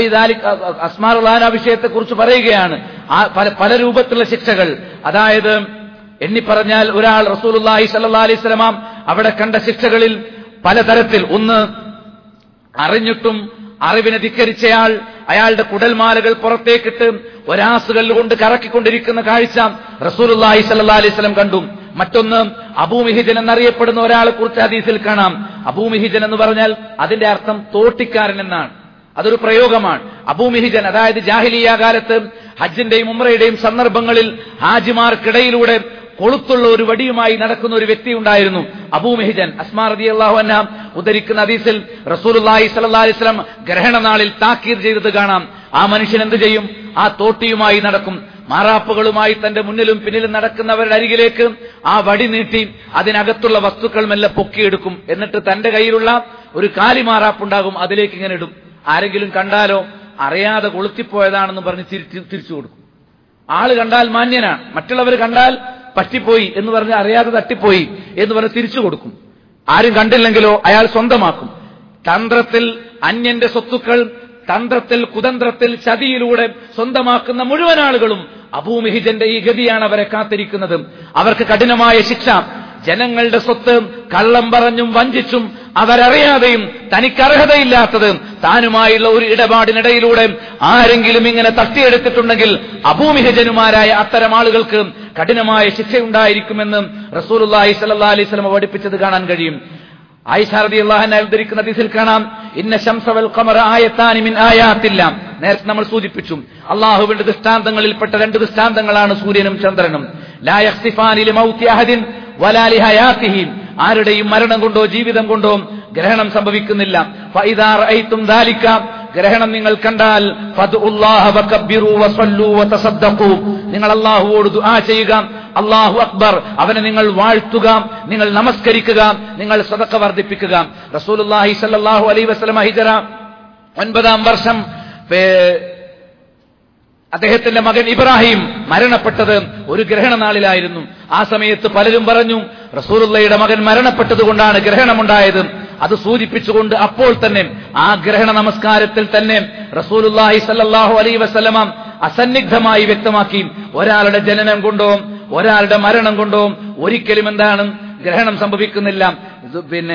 അസ്മാറുലാന വിഷയത്തെ കുറിച്ച് പറയുകയാണ് ആ പല പല രൂപത്തിലുള്ള ശിക്ഷകൾ അതായത് എണ്ണി പറഞ്ഞാൽ ഒരാൾ റസൂലുല്ലാഹി സല്ലാ അലൈഹി സ്വലമാം അവിടെ കണ്ട ശിക്ഷകളിൽ പലതരത്തിൽ ഒന്ന് അറിഞ്ഞിട്ടും അറിവിനെ ധിക്കരിച്ചയാൾ അയാളുടെ കുടൽമാലകൾ പുറത്തേക്കിട്ട് ഒരാസുകൾ കൊണ്ട് കറക്കിക്കൊണ്ടിരിക്കുന്ന കാഴ്ച റസൂലുല്ലാഹി സല്ലാ അലൈഹി സ്വലം കണ്ടു മറ്റൊന്ന് അബൂമിഹിജൻ എന്നറിയപ്പെടുന്ന ഒരാളെ കുറിച്ച് ഹദീസിൽ കാണാം അബൂമിഹിജൻ എന്ന് പറഞ്ഞാൽ അതിന്റെ അർത്ഥം തോട്ടിക്കാരൻ എന്നാണ് അതൊരു പ്രയോഗമാണ് അബൂമിഹിജൻ അതായത് ജാഹിലിയ കാലത്ത് ഹജ്ജിന്റെയും ഉമ്രയുടെയും സന്ദർഭങ്ങളിൽ ഹാജിമാർക്കിടയിലൂടെ കൊളുത്തുള്ള ഒരു വടിയുമായി നടക്കുന്ന ഒരു വ്യക്തി ഉണ്ടായിരുന്നു അബൂമെഹിജൻ അസ്മാ റതി അള്ളാഹു അന്ന ഉദ്ധരിക്കുന്ന ഹദീസിൽ റസൂലുല്ലാഹി സല്ലല്ലാഹി അലൈഹി വസല്ലം ഗ്രഹണനാളിൽ താക്കീർ ചെയ്തത് കാണാം ആ മനുഷ്യൻ എന്ത് ചെയ്യും ആ തോട്ടിയുമായി നടക്കും മാറാപ്പുകളുമായി തന്റെ മുന്നിലും പിന്നിലും നടക്കുന്നവരുടെ അരികിലേക്ക് ആ വടി നീട്ടി അതിനകത്തുള്ള വസ്തുക്കൾ മെല്ലെ പൊക്കിയെടുക്കും എന്നിട്ട് തന്റെ കയ്യിലുള്ള ഒരു കാലിമാറാപ്പുണ്ടാകും അതിലേക്ക് ഇങ്ങനെ ഇടും ആരെങ്കിലും കണ്ടാലോ അറിയാതെ കൊളുത്തിപ്പോയതാണെന്ന് പറഞ്ഞ് തിരിച്ചു തിരിച്ചു കൊടുക്കും ആള് കണ്ടാൽ മാന്യനാണ് മറ്റുള്ളവർ കണ്ടാൽ പറ്റിപ്പോയി എന്ന് പറഞ്ഞ് അറിയാതെ തട്ടിപ്പോയി എന്ന് പറഞ്ഞ് തിരിച്ചു കൊടുക്കും ആരും കണ്ടില്ലെങ്കിലോ അയാൾ സ്വന്തമാക്കും തന്ത്രത്തിൽ അന്യന്റെ സ്വത്തുക്കൾ തന്ത്രത്തിൽ കുതന്ത്രത്തിൽ ചതിയിലൂടെ സ്വന്തമാക്കുന്ന മുഴുവൻ ആളുകളും അബൂമിഹിജന്റെ ഈ ഗതിയാണ് അവരെ കാത്തിരിക്കുന്നത് അവർക്ക് കഠിനമായ ശിക്ഷ ജനങ്ങളുടെ സ്വത്ത് കള്ളം പറഞ്ഞും വഞ്ചിച്ചും അവരറിയാതെയും തനിക്കർഹതയില്ലാത്തത് താനുമായുള്ള ഒരു ഇടപാടിനിടയിലൂടെ ആരെങ്കിലും ഇങ്ങനെ തട്ടിയെടുത്തിട്ടുണ്ടെങ്കിൽ അഭൂമിഹജനുമാരായ അത്തരം ആളുകൾക്ക് കഠിനമായ ശിക്ഷയുണ്ടായിരിക്കുമെന്ന് റസൂലുല്ലാഹി സല്ലാ അലൈഹി സ്വലമ പഠിപ്പിച്ചത് കാണാൻ കഴിയും ആയിഷാറതി അള്ളാഹനെ ഉദ്ധരിക്കുന്ന ദിസിൽ കാണാം ഇന്ന ശംസവൽ ഖമറ ആയത്താനി മിൻ ആയാത്തില്ല നേരത്തെ നമ്മൾ സൂചിപ്പിച്ചു അള്ളാഹുവിന്റെ ദൃഷ്ടാന്തങ്ങളിൽപ്പെട്ട രണ്ട് ദൃഷ്ടാന്തങ്ങളാണ് സൂര്യനും ചന്ദ്രനും ലാ യഖ്സിഫാനി ലിമൗതി അഹദിൻ വലാ ലിഹയാത്തിഹി ആരുടെയും മരണം കൊണ്ടോ ജീവിതം കൊണ്ടോ ഗ്രഹണം സംഭവിക്കുന്നില്ല ഫഇദാ റഅയ്തും ദാലിക ഗ്രഹണം നിങ്ങൾ കണ്ടാൽ ഫദ്ഉല്ലാഹ വകബ്ബിറു വസല്ലു വതസദ്ദഖു നിങ്ങൾ അല്ലാഹുവോട് ദുആ ചെയ്യുക അല്ലാഹു അക്ബർ അവനെ നിങ്ങൾ വാഴ്ത്തുക നിങ്ങൾ നമസ്കരിക്കുക നിങ്ങൾ സദഖ വർദ്ധിപ്പിക്കുക റസൂലുള്ളാഹി സ്വല്ലല്ലാഹു അലൈഹി വസല്ലം ഹിജറ ഒൻപതാം വർഷം അദ്ദേഹത്തിന്റെ മകൻ ഇബ്രാഹിം മരണപ്പെട്ടത് ഒരു ഗ്രഹണനാളിലായിരുന്നു ആ സമയത്ത് പലരും പറഞ്ഞു റസൂലുള്ളയുടെ മകൻ മരണപ്പെട്ടത് കൊണ്ടാണ് ഗ്രഹണമുണ്ടായത് അത് സൂചിപ്പിച്ചുകൊണ്ട് അപ്പോൾ തന്നെ ആ ഗ്രഹണ നമസ്കാരത്തിൽ തന്നെ റസൂലുല്ലാഹി സല്ലാഹു അലൈ വസ്ലമ അസന്നിഗ്ധമായി വ്യക്തമാക്കി ഒരാളുടെ ജനനം കൊണ്ടോ ഒരാളുടെ മരണം കൊണ്ടോ ഒരിക്കലും എന്താണ് ഗ്രഹണം സംഭവിക്കുന്നില്ല പിന്നെ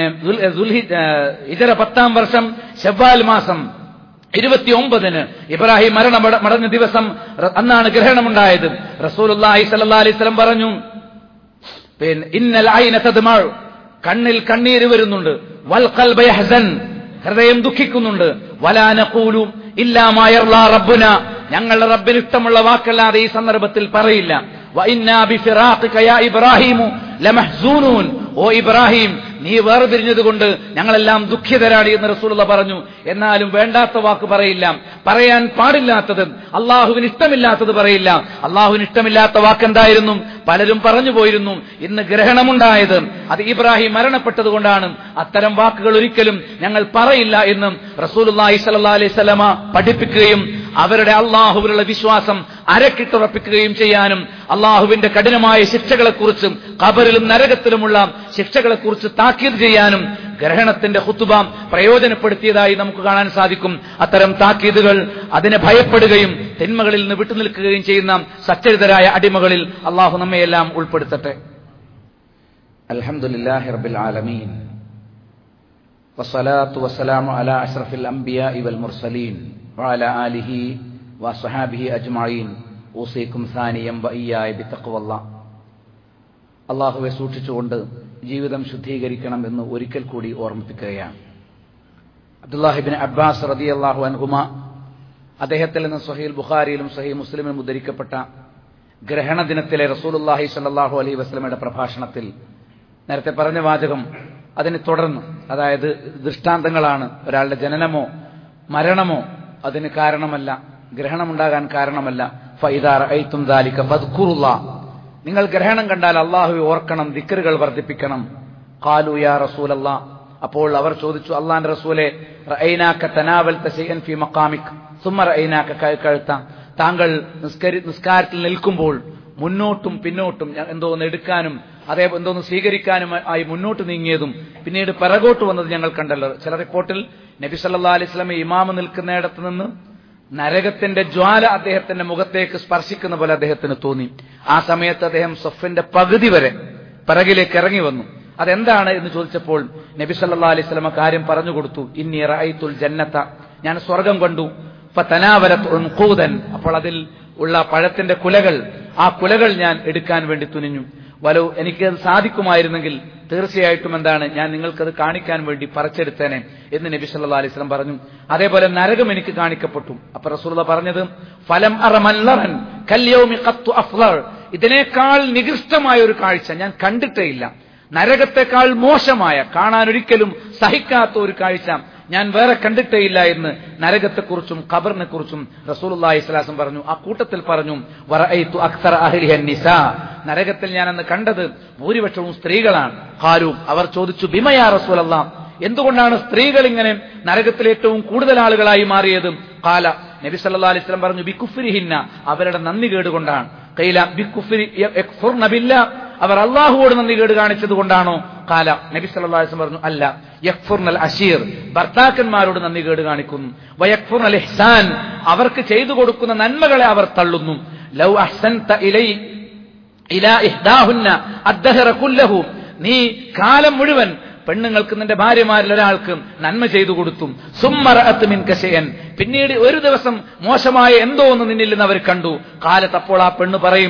ഇതര പത്താം വർഷം ഷവ്വാൽ മാസം ഇരുപത്തിയൊമ്പതിന് ഇബ്രാഹിം മരണം മടഞ്ഞ ദിവസം അന്നാണ് ഗ്രഹണമുണ്ടായത് റസൂലുല്ലാഹി സല്ലാ അലൈഹി സ്വലം പറഞ്ഞു പിന്നെ ഇന്നൽ ഐന തദ്മൾ കണ്ണിൽ കണ്ണീര് വരുന്നുണ്ട് വൽ ഖൽബ യഹ്സൻ ഹൃദയം ദുഃഖിക്കുന്നുണ്ട് വലാനഖൂലു ഇല്ലാമായർലാ റബ്ബുന ഞങ്ങളുടെ റബ്ബിന് ഇഷ്ടമുള്ള വാക്കല്ലാതെ ഈ സന്ദർഭത്തിൽ പറയില്ല വഇന്നാ ബിഫിറാഖിക യാ ഇബ്രാഹിമു ലമഹ്സൂനൂൻ ഓ ഇബ്രാഹിം നീ വേർപിരിഞ്ഞതുകൊണ്ട് ഞങ്ങളെല്ലാം ദുഃഖിതരാണ് എന്ന് റസൂലുള്ള പറഞ്ഞു എന്നാലും വേണ്ടാത്ത വാക്ക് പറയില്ല പറയാൻ പാടില്ലാത്തത് അള്ളാഹുവിന് ഇഷ്ടമില്ലാത്തത് പറയില്ല അള്ളാഹുവിന് ഇഷ്ടമില്ലാത്ത വാക്ക് എന്തായിരുന്നു പലരും പറഞ്ഞു പോയിരുന്നു ഇന്ന് ഗ്രഹണമുണ്ടായത് അത് ഇബ്രാഹിം മരണപ്പെട്ടത് കൊണ്ടാണ് അത്തരം വാക്കുകൾ ഒരിക്കലും ഞങ്ങൾ പറയില്ല എന്നും റസൂലുല്ലാഹി സല്ലാ അലൈഹി സ്വലമ പഠിപ്പിക്കുകയും അവരുടെ അള്ളാഹുവിലുള്ള വിശ്വാസം അരക്കിട്ടുറപ്പിക്കുകയും ചെയ്യാനും അള്ളാഹുവിന്റെ കഠിനമായ ശിക്ഷകളെക്കുറിച്ചും ഖബറിലും നരകത്തിലുമുള്ള ശിക്ഷകളെക്കുറിച്ച് താക്കീത് ചെയ്യാനും ഗ്രഹണത്തിന്റെ ഹുത്തുബ പ്രയോജനപ്പെടുത്തിയതായി നമുക്ക് കാണാൻ സാധിക്കും അത്തരം താക്കീതുകൾ അതിനെ ഭയപ്പെടുകയും തിന്മകളിൽ നിന്ന് വിട്ടുനിൽക്കുകയും ചെയ്യുന്ന സച്ചരിതരായ അടിമകളിൽ അള്ളാഹു നമ്മയെല്ലാം ഉൾപ്പെടുത്തട്ടെ അൽഹംദുലില്ലാഹി റബ്ബിൽ ആലമീൻ വസ്സലാത്തു വസ്സലാമു അലാ അഷ്റഫിൽ അംബിയാഇ വൽ മുർസലീൻ വഅലാ ആലിഹി വസ്സഹാബിഹി അജ്മഈൻ ഊസീക്കും സാനിയം വഇയ്യായ ബിത്തഖ്വല്ലാ അള്ളാഹുവെ സൂക്ഷിച്ചുകൊണ്ട് ജീവിതം ശുദ്ധീകരിക്കണം എന്ന് ഒരിക്കൽ കൂടി ഓർമ്മിപ്പിക്കുകയാണ് അബ്ദുല്ലാഹിബിൻ അബ്ബാസ് റതി അള്ളാഹു അൻഹുമ അദ്ദേഹത്തിൽ നിന്ന് സഹീൽ ബുഖാരിയിലും സഹീ മുസ്ലിമിലും ഉദ്ധരിക്കപ്പെട്ട ഗ്രഹണ ദിനത്തിലെ റസൂലുല്ലാഹി സല്ലാഹു അലൈഹി വസ്ലമയുടെ പ്രഭാഷണത്തിൽ നേരത്തെ പറഞ്ഞ വാചകം അതിനെ തുടർന്ന് അതായത് ദൃഷ്ടാന്തങ്ങളാണ് ഒരാളുടെ ജനനമോ മരണമോ അതിന് കാരണമല്ല ഗ്രഹണമുണ്ടാകാൻ കാരണമല്ല ഫൈദാർ ഐത്തും ദാലിക ഫദ്ഖുറുല്ലാ നിങ്ങൾ ഗ്രഹണം കണ്ടാൽ അള്ളാഹുവെ ഓർക്കണം ദിക്കറുകൾ വർദ്ധിപ്പിക്കണം കാലു യാ റസൂലല്ലാ അപ്പോൾ അവർ ചോദിച്ചു അള്ളാന്റെ റസൂലെ റൈനാക്ക തനാവൽ തസൈൻ ഫി മക്കാമിക് സുമ റൈനാക്ക കഴുത്ത താങ്കൾ നിസ്കരി നിസ്കാരത്തിൽ നിൽക്കുമ്പോൾ മുന്നോട്ടും പിന്നോട്ടും ഞാൻ എന്തോന്ന് എടുക്കാനും അതേ എന്തോന്ന് സ്വീകരിക്കാനും ആയി മുന്നോട്ട് നീങ്ങിയതും പിന്നീട് പിറകോട്ട് വന്നത് ഞങ്ങൾ കണ്ടല്ലോ ചില റിപ്പോർട്ടിൽ നബി സല്ലാ അലൈഹി സ്വലമെ ഇമാമ് നിൽക്കുന്നിടത്ത് നിന്ന് നരകത്തിന്റെ ജ്വാല അദ്ദേഹത്തിന്റെ മുഖത്തേക്ക് സ്പർശിക്കുന്ന പോലെ അദ്ദേഹത്തിന് തോന്നി ആ സമയത്ത് അദ്ദേഹം സൊഫിന്റെ പകുതി വരെ പിറകിലേക്ക് ഇറങ്ങി വന്നു അതെന്താണ് എന്ന് ചോദിച്ചപ്പോൾ നബി സല്ലാ അലൈഹി സ്വലമ കാര്യം പറഞ്ഞു കൊടുത്തു ഇന്നി റായിത്തുൽ ജന്നത്ത ഞാൻ സ്വർഗം കണ്ടു കൂതൻ അപ്പോൾ അതിൽ ഉള്ള പഴത്തിന്റെ കുലകൾ ആ കുലകൾ ഞാൻ എടുക്കാൻ വേണ്ടി തുനിഞ്ഞു വലോ എനിക്കത് സാധിക്കുമായിരുന്നെങ്കിൽ തീർച്ചയായിട്ടും എന്താണ് ഞാൻ നിങ്ങൾക്കത് കാണിക്കാൻ വേണ്ടി പറിച്ചെടുത്തേനെ എന്ന് നബി സല്ലാ അലൈഹി സ്വലം പറഞ്ഞു അതേപോലെ നരകം എനിക്ക് കാണിക്കപ്പെട്ടു അപ്പൊ റസൂല പറഞ്ഞത് ഫലം അറമല്ലറൻ കല്യോമി കത്തു അഫ്ലർ ഇതിനേക്കാൾ നികൃഷ്ടമായ ഒരു കാഴ്ച ഞാൻ കണ്ടിട്ടേ ഇല്ല നരകത്തെക്കാൾ മോശമായ കാണാൻ ഒരിക്കലും സഹിക്കാത്ത ഒരു കാഴ്ച ഞാൻ വേറെ കണ്ടിട്ടേയില്ല എന്ന് നരകത്തെക്കുറിച്ചും ഖബറിനെ കുറിച്ചും റസൂലുള്ളാഹി സ്വലാസം പറഞ്ഞു ആ കൂട്ടത്തിൽ പറഞ്ഞു വറഅയ്തു അക്സറ അഹ്ലിഹ നിസാ നരകത്തിൽ ഞാൻ അന്ന് കണ്ടത് ഭൂരിപക്ഷവും സ്ത്രീകളാണ് ഖാലു അവർ ചോദിച്ചു ബിമയാ റസൂലല്ലാ എന്തുകൊണ്ടാണ് സ്ത്രീകൾ ഇങ്ങനെ നരകത്തിൽ ഏറ്റവും കൂടുതൽ ആളുകളായി മാറിയത് കാല നബി സല്ലാ അലൈഹി സ്വലം പറഞ്ഞു ബിക്കുഫിരിഹിന്ന അവരുടെ നന്ദി കേടുകൊണ്ടാണ് കൈല ബിക്കുഫിരി അവർ അള്ളാഹുവോട് നന്ദി കേട് കാണിച്ചത് കൊണ്ടാണോ കാല നബി സല്ലാ അലൈഹി പറഞ്ഞു അല്ല യക്ഫുർനൽ അഷീർ ഭർത്താക്കന്മാരോട് നന്ദി കേട് കാണിക്കുന്നു വയക്ഫുർനൽ ഇഹ്സാൻ അവർക്ക് ചെയ്തു കൊടുക്കുന്ന നന്മകളെ അവർ തള്ളുന്നു ലൗ അഹ്സൻത ഇലൈ ഇലാ ഇഹ്ദാഹുന്ന അദ്ദഹറ കുല്ലഹു നീ കാലം മുഴുവൻ പെണ്ണുങ്ങൾക്ക് നിന്റെ ഭാര്യമാരിൽ ഒരാൾക്ക് നന്മ ചെയ്തു കൊടുത്തു സുമ്മറഅത്ത് മിൻ കശയൻ പിന്നീട് ഒരു ദിവസം മോശമായ എന്തോ ഒന്ന് നിന്നിൽ നിന്ന് അവർ കണ്ടു കാലത്ത് അപ്പോൾ ആ പെണ്ണ് പറയും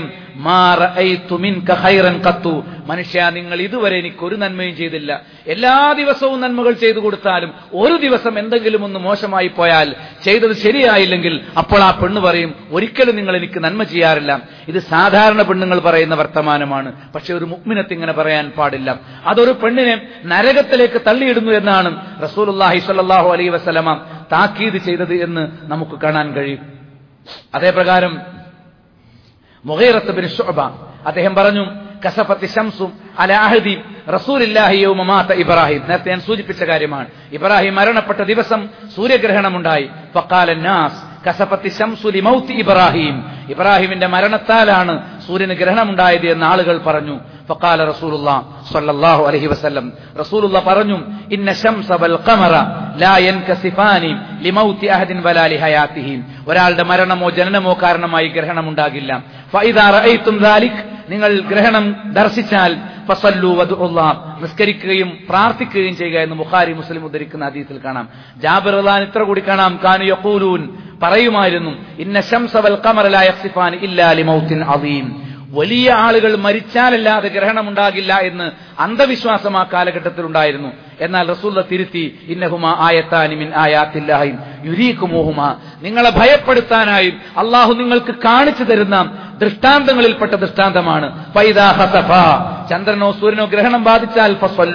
കത്തു മനുഷ്യ നിങ്ങൾ ഇതുവരെ എനിക്ക് ഒരു നന്മയും ചെയ്തില്ല എല്ലാ ദിവസവും നന്മകൾ ചെയ്തു കൊടുത്താലും ഒരു ദിവസം എന്തെങ്കിലും ഒന്ന് മോശമായി പോയാൽ ചെയ്തത് ശരിയായില്ലെങ്കിൽ അപ്പോൾ ആ പെണ്ണ് പറയും ഒരിക്കലും നിങ്ങൾ എനിക്ക് നന്മ ചെയ്യാറില്ല ഇത് സാധാരണ പെണ്ണുങ്ങൾ പറയുന്ന വർത്തമാനമാണ് പക്ഷെ ഒരു മുഗ്മിനത്ത് ഇങ്ങനെ പറയാൻ പാടില്ല അതൊരു പെണ്ണിനെ നരകത്തിലേക്ക് തള്ളിയിടുന്നു എന്നാണ് റസൂലുല്ലാഹി സ്വല്ലല്ലാഹു അലൈഹി വസല്ലമ താക്കീത് ചെയ്തത് എന്ന് നമുക്ക് കാണാൻ കഴിയും അതേപ്രകാരം മുഹീറത്ത് ബിൻ ഷുഅബ അദ്ദേഹം പറഞ്ഞു കസഫത്തി ഷംസും അല അഹദി റസൂലില്ലാഹി യൗമ മാത ഇബ്രാഹിം നേരത്തെ ഞാൻ സൂചിപ്പിച്ച കാര്യമാണ് ഇബ്രാഹിം മരണപ്പെട്ട ദിവസം സൂര്യഗ്രഹണമുണ്ടായി ഫഖാല നാസ് കസഫത്തി ഷംസു ലിമൗത്തി ഇബ്രാഹിം ഇബ്രാഹിമിന്റെ മരണത്താലാണ് സൂര്യന് ഗ്രഹണമുണ്ടായത് എന്ന് ആളുകൾ പറഞ്ഞു ഫഖാല റസൂലുള്ളാ സ്വല്ലല്ലാഹു അലൈഹി വസല്ലം റസൂലുള്ള പറഞ്ഞു ഇന്ന ശംസ വൽ ഖമറ ലാ യൻകസിഫാനി ലിമൗത്തി അഹദിൻ വലാ ലിഹയാത്തിഹി ഒരാളുടെ മരണമോ ജനനമോ കാരണമായി ഗ്രഹണമുണ്ടാകില്ല ഫഇദാ റഅയ്തും ദാലിക് നിങ്ങൾ ഗ്രഹണം ദർശിച്ചാൽ ഫസല്ലു വദുല്ലാ നിസ്കരിക്കുകയും പ്രാർത്ഥിക്കുകയും ചെയ്യുക എന്ന് ബുഖാരി മുസ്ലിം ഉദ്ധരിക്കുന്ന ഹദീസിൽ കാണാം ജാബിർ റളിയല്ലാഹു ഇത്ര കൂടി കാണാം കാനു യഖൂലൂൻ പറയുമായിരുന്നു ഇന്ന ശംസ വൽ ഖമറ ലാ യഖ്സിഫാൻ ഇല്ലാ ലിമൗത്തിൻ അദീം വലിയ ആളുകൾ മരിച്ചാലല്ലാതെ ഗ്രഹണമുണ്ടാകില്ല എന്ന് അന്ധവിശ്വാസം ആ കാലഘട്ടത്തിൽ ഉണ്ടായിരുന്നു എന്നാൽ റസൂല്ല തിരുത്തി ഇന്നഹുമ ആയത്താനിമിൻ ആയാത്തില്ലാഹിം യുരീക്കുമോഹുമ നിങ്ങളെ ഭയപ്പെടുത്താനായി അള്ളാഹു നിങ്ങൾക്ക് കാണിച്ചു തരുന്ന ദൃഷ്ടാന്തങ്ങളിൽപ്പെട്ട ദൃഷ്ടാന്തമാണ് ചന്ദ്രനോ സൂര്യനോ ഗ്രഹണം ബാധിച്ചാൽ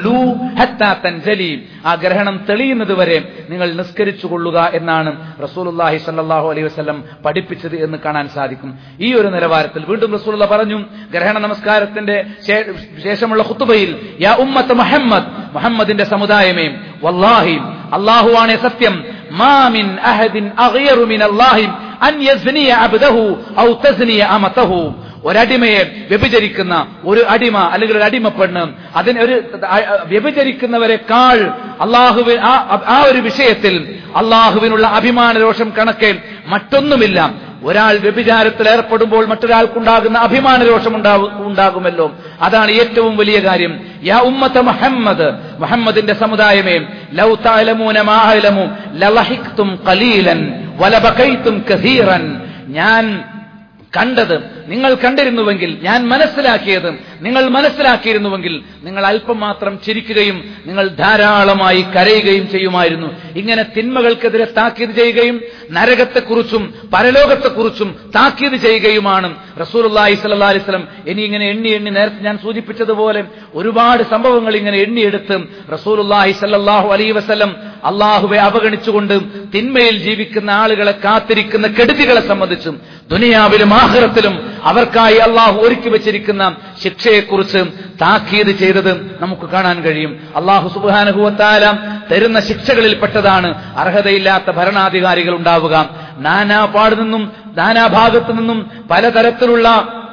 ആ ഗ്രഹണം തെളിയുന്നത് വരെ നിങ്ങൾ നിസ്കരിച്ചു കൊള്ളുക എന്നാണ് റസൂലുല്ലാഹി സല്ലാഹു അലൈഹി വസ്ലം പഠിപ്പിച്ചത് എന്ന് കാണാൻ സാധിക്കും ഈ ഒരു നിലവാരത്തിൽ വീണ്ടും റസൂലുള്ള പറഞ്ഞു ഗ്രഹണ നമസ്കാരത്തിന്റെ ശേഷമുള്ള ഖുത്തുബയിൽ യാ ഉമ്മത്ത് മുഹമ്മദ് മുഹമ്മദിന്റെ സമുദായമേ വല്ലാഹി അള്ളാഹുവാണേ സത്യം മാമിൻ അഹദിൻ അഗയറു മിൻ അല്ലാഹി അൻ യസ്നിയ അബ്ദഹു ഔ തസ്നിയ അമതഹു ഒരടിമയെ വ്യഭിചരിക്കുന്ന ഒരു അടിമ അല്ലെങ്കിൽ ഒരു അടിമ പെണ്ണ് അതിന് ഒരു വ്യഭിചരിക്കുന്നവരെക്കാൾ അള്ളാഹുവിൻ ആ ഒരു വിഷയത്തിൽ അള്ളാഹുവിനുള്ള അഭിമാന രോഷം കണക്കെ മറ്റൊന്നുമില്ല ഒരാൾ വ്യഭിചാരത്തിൽ ഏർപ്പെടുമ്പോൾ മറ്റൊരാൾക്കുണ്ടാകുന്ന അഭിമാന രോഷം ഉണ്ടാകുമല്ലോ അതാണ് ഏറ്റവും വലിയ കാര്യം യാ ഉമ്മത്ത മുഹമ്മദ് മുഹമ്മദിന്റെ സമുദായമേ ലൗ താലമൂന മാലമു ലലഹിക്തും ഖലീലൻ വലബകൈത്തും കസീറൻ ഞാൻ കണ്ടത് നിങ്ങൾ കണ്ടിരുന്നുവെങ്കിൽ ഞാൻ മനസ്സിലാക്കിയത് നിങ്ങൾ മനസ്സിലാക്കിയിരുന്നുവെങ്കിൽ നിങ്ങൾ അല്പം മാത്രം ചിരിക്കുകയും നിങ്ങൾ ധാരാളമായി കരയുകയും ചെയ്യുമായിരുന്നു ഇങ്ങനെ തിന്മകൾക്കെതിരെ താക്കീത് ചെയ്യുകയും നരകത്തെക്കുറിച്ചും പരലോകത്തെക്കുറിച്ചും താക്കീത് ചെയ്യുകയുമാണ് റസൂലി സല്ലാ അലിസ്ലം ഇനി ഇങ്ങനെ എണ്ണി എണ്ണി നേരത്തെ ഞാൻ സൂചിപ്പിച്ചതുപോലെ ഒരുപാട് സംഭവങ്ങൾ ഇങ്ങനെ എണ്ണിയെടുത്ത് റസൂലുല്ലാഹി സല്ലാഹു അലൈ വസ്ലം അള്ളാഹുവെ അവഗണിച്ചുകൊണ്ട് തിന്മയിൽ ജീവിക്കുന്ന ആളുകളെ കാത്തിരിക്കുന്ന കെടുതികളെ സംബന്ധിച്ചും ദുനിയാവിലും ആഹ്റത്തിലും അവർക്കായി അള്ളാഹു ഒരുക്കി വെച്ചിരിക്കുന്ന ശിക്ഷയെക്കുറിച്ച് താക്കീത് ചെയ്തത് നമുക്ക് കാണാൻ കഴിയും അള്ളാഹു സുബാനുഭവത്താല തരുന്ന ശിക്ഷകളിൽപ്പെട്ടതാണ് അർഹതയില്ലാത്ത ഭരണാധികാരികൾ ഉണ്ടാവുക നാനാപാട് നിന്നും നാനാഭാഗത്തു നിന്നും പലതരത്തിലുള്ള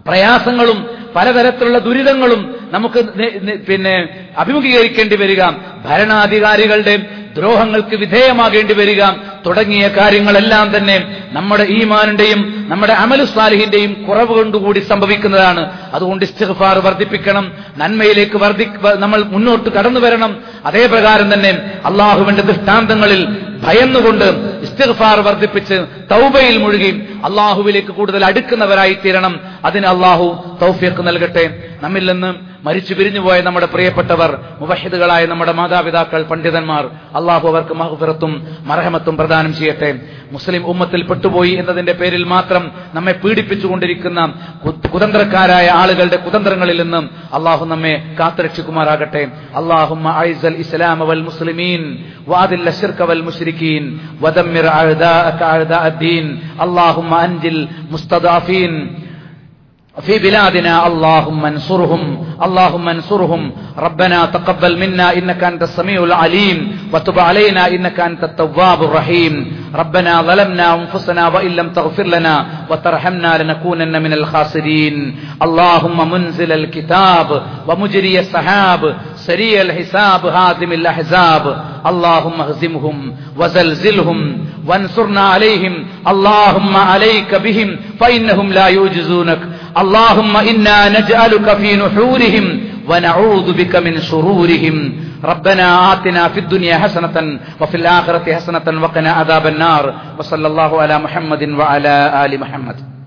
പ്രയാസങ്ങളും പലതരത്തിലുള്ള ദുരിതങ്ങളും നമുക്ക് നെ- നെ- പിന്നെ അഭിമുഖീകരിക്കേണ്ടി വരിക ഭരണാധികാരികളുടെ ദ്രോഹങ്ങൾക്ക് വിധേയമാകേണ്ടി വരിക തുടങ്ങിയ കാര്യങ്ങളെല്ലാം തന്നെ നമ്മുടെ ഈമാനിന്റെയും നമ്മുടെ അമലു സാലിഹിന്റെയും കുറവ് കൊണ്ടുകൂടി സംഭവിക്കുന്നതാണ് അതുകൊണ്ട് ഇസ്തിഗ്ഫാർ വർദ്ധിപ്പിക്കണം നന്മയിലേക്ക് വർദ്ധി നമ്മൾ മുന്നോട്ട് കടന്നു വരണം അതേ പ്രകാരം തന്നെ അള്ളാഹുവിന്റെ ദൃഷ്ടാന്തങ്ങളിൽ ഭയന്നുകൊണ്ട് ഇസ്തിഗ്ഫാർ വർദ്ധിപ്പിച്ച് തൗബയിൽ മുഴുകി അള്ളാഹുവിലേക്ക് കൂടുതൽ അടുക്കുന്നവരായി തീരണം അതിന് അള്ളാഹു തൗഫീഖ് നൽകട്ടെ നമ്മിൽ നിന്ന് മരിച്ചു പിരിഞ്ഞുപോയ നമ്മുടെ പ്രിയപ്പെട്ടവർ മുവഹിദുകളായ നമ്മുടെ മാതാപിതാക്കൾ പണ്ഡിതന്മാർ അള്ളാഹു അവർക്ക് മഹഫിറത്തും മറഹമത്തും പ്രദാനം ചെയ്യട്ടെ മുസ്ലിം ഉമ്മത്തിൽ പെട്ടുപോയി എന്നതിന്റെ പേരിൽ മാത്രം നമ്മെ പീഡിപ്പിച്ചുകൊണ്ടിരിക്കുന്ന കു- കുതന്ത്രക്കാരായ ആളുകളുടെ കുതന്ത്രങ്ങളിൽ നിന്നും അള്ളാഹു നമ്മെ കാത്തുരക്ഷിക്കുമാറാകട്ടെ അള്ളാഹുമ്മ അയ്സൽ ഇസ്ലാം വൽ മുസ്ലിമീൻ വാദിൽ الشرك والمشركين ودمر أعداءك أعداء الدين اللهم أنجل مستضعفين في بلادنا اللهم انصرهم اللهم انصرهم ربنا تقبل منا انك انت السميع العليم وتب علينا انك انت التواب الرحيم ربنا ظلمنا انفسنا وان لم تغفر لنا وترحمنا لنكونن من الخاسرين اللهم منزل الكتاب ومجري السحاب سريع الحساب هادم الاحزاب اللهم اهزمهم وزلزلهم وانصرنا عليهم اللهم عليك بهم فانهم لا يعجزونك اللهم انا نجعلك في نحورهم ونعوذ بك من شرورهم ربنا آتنا في الدنيا حسنة وفي الآخرة حسنة وقنا عذاب النار وصلى الله على محمد وعلى آل محمد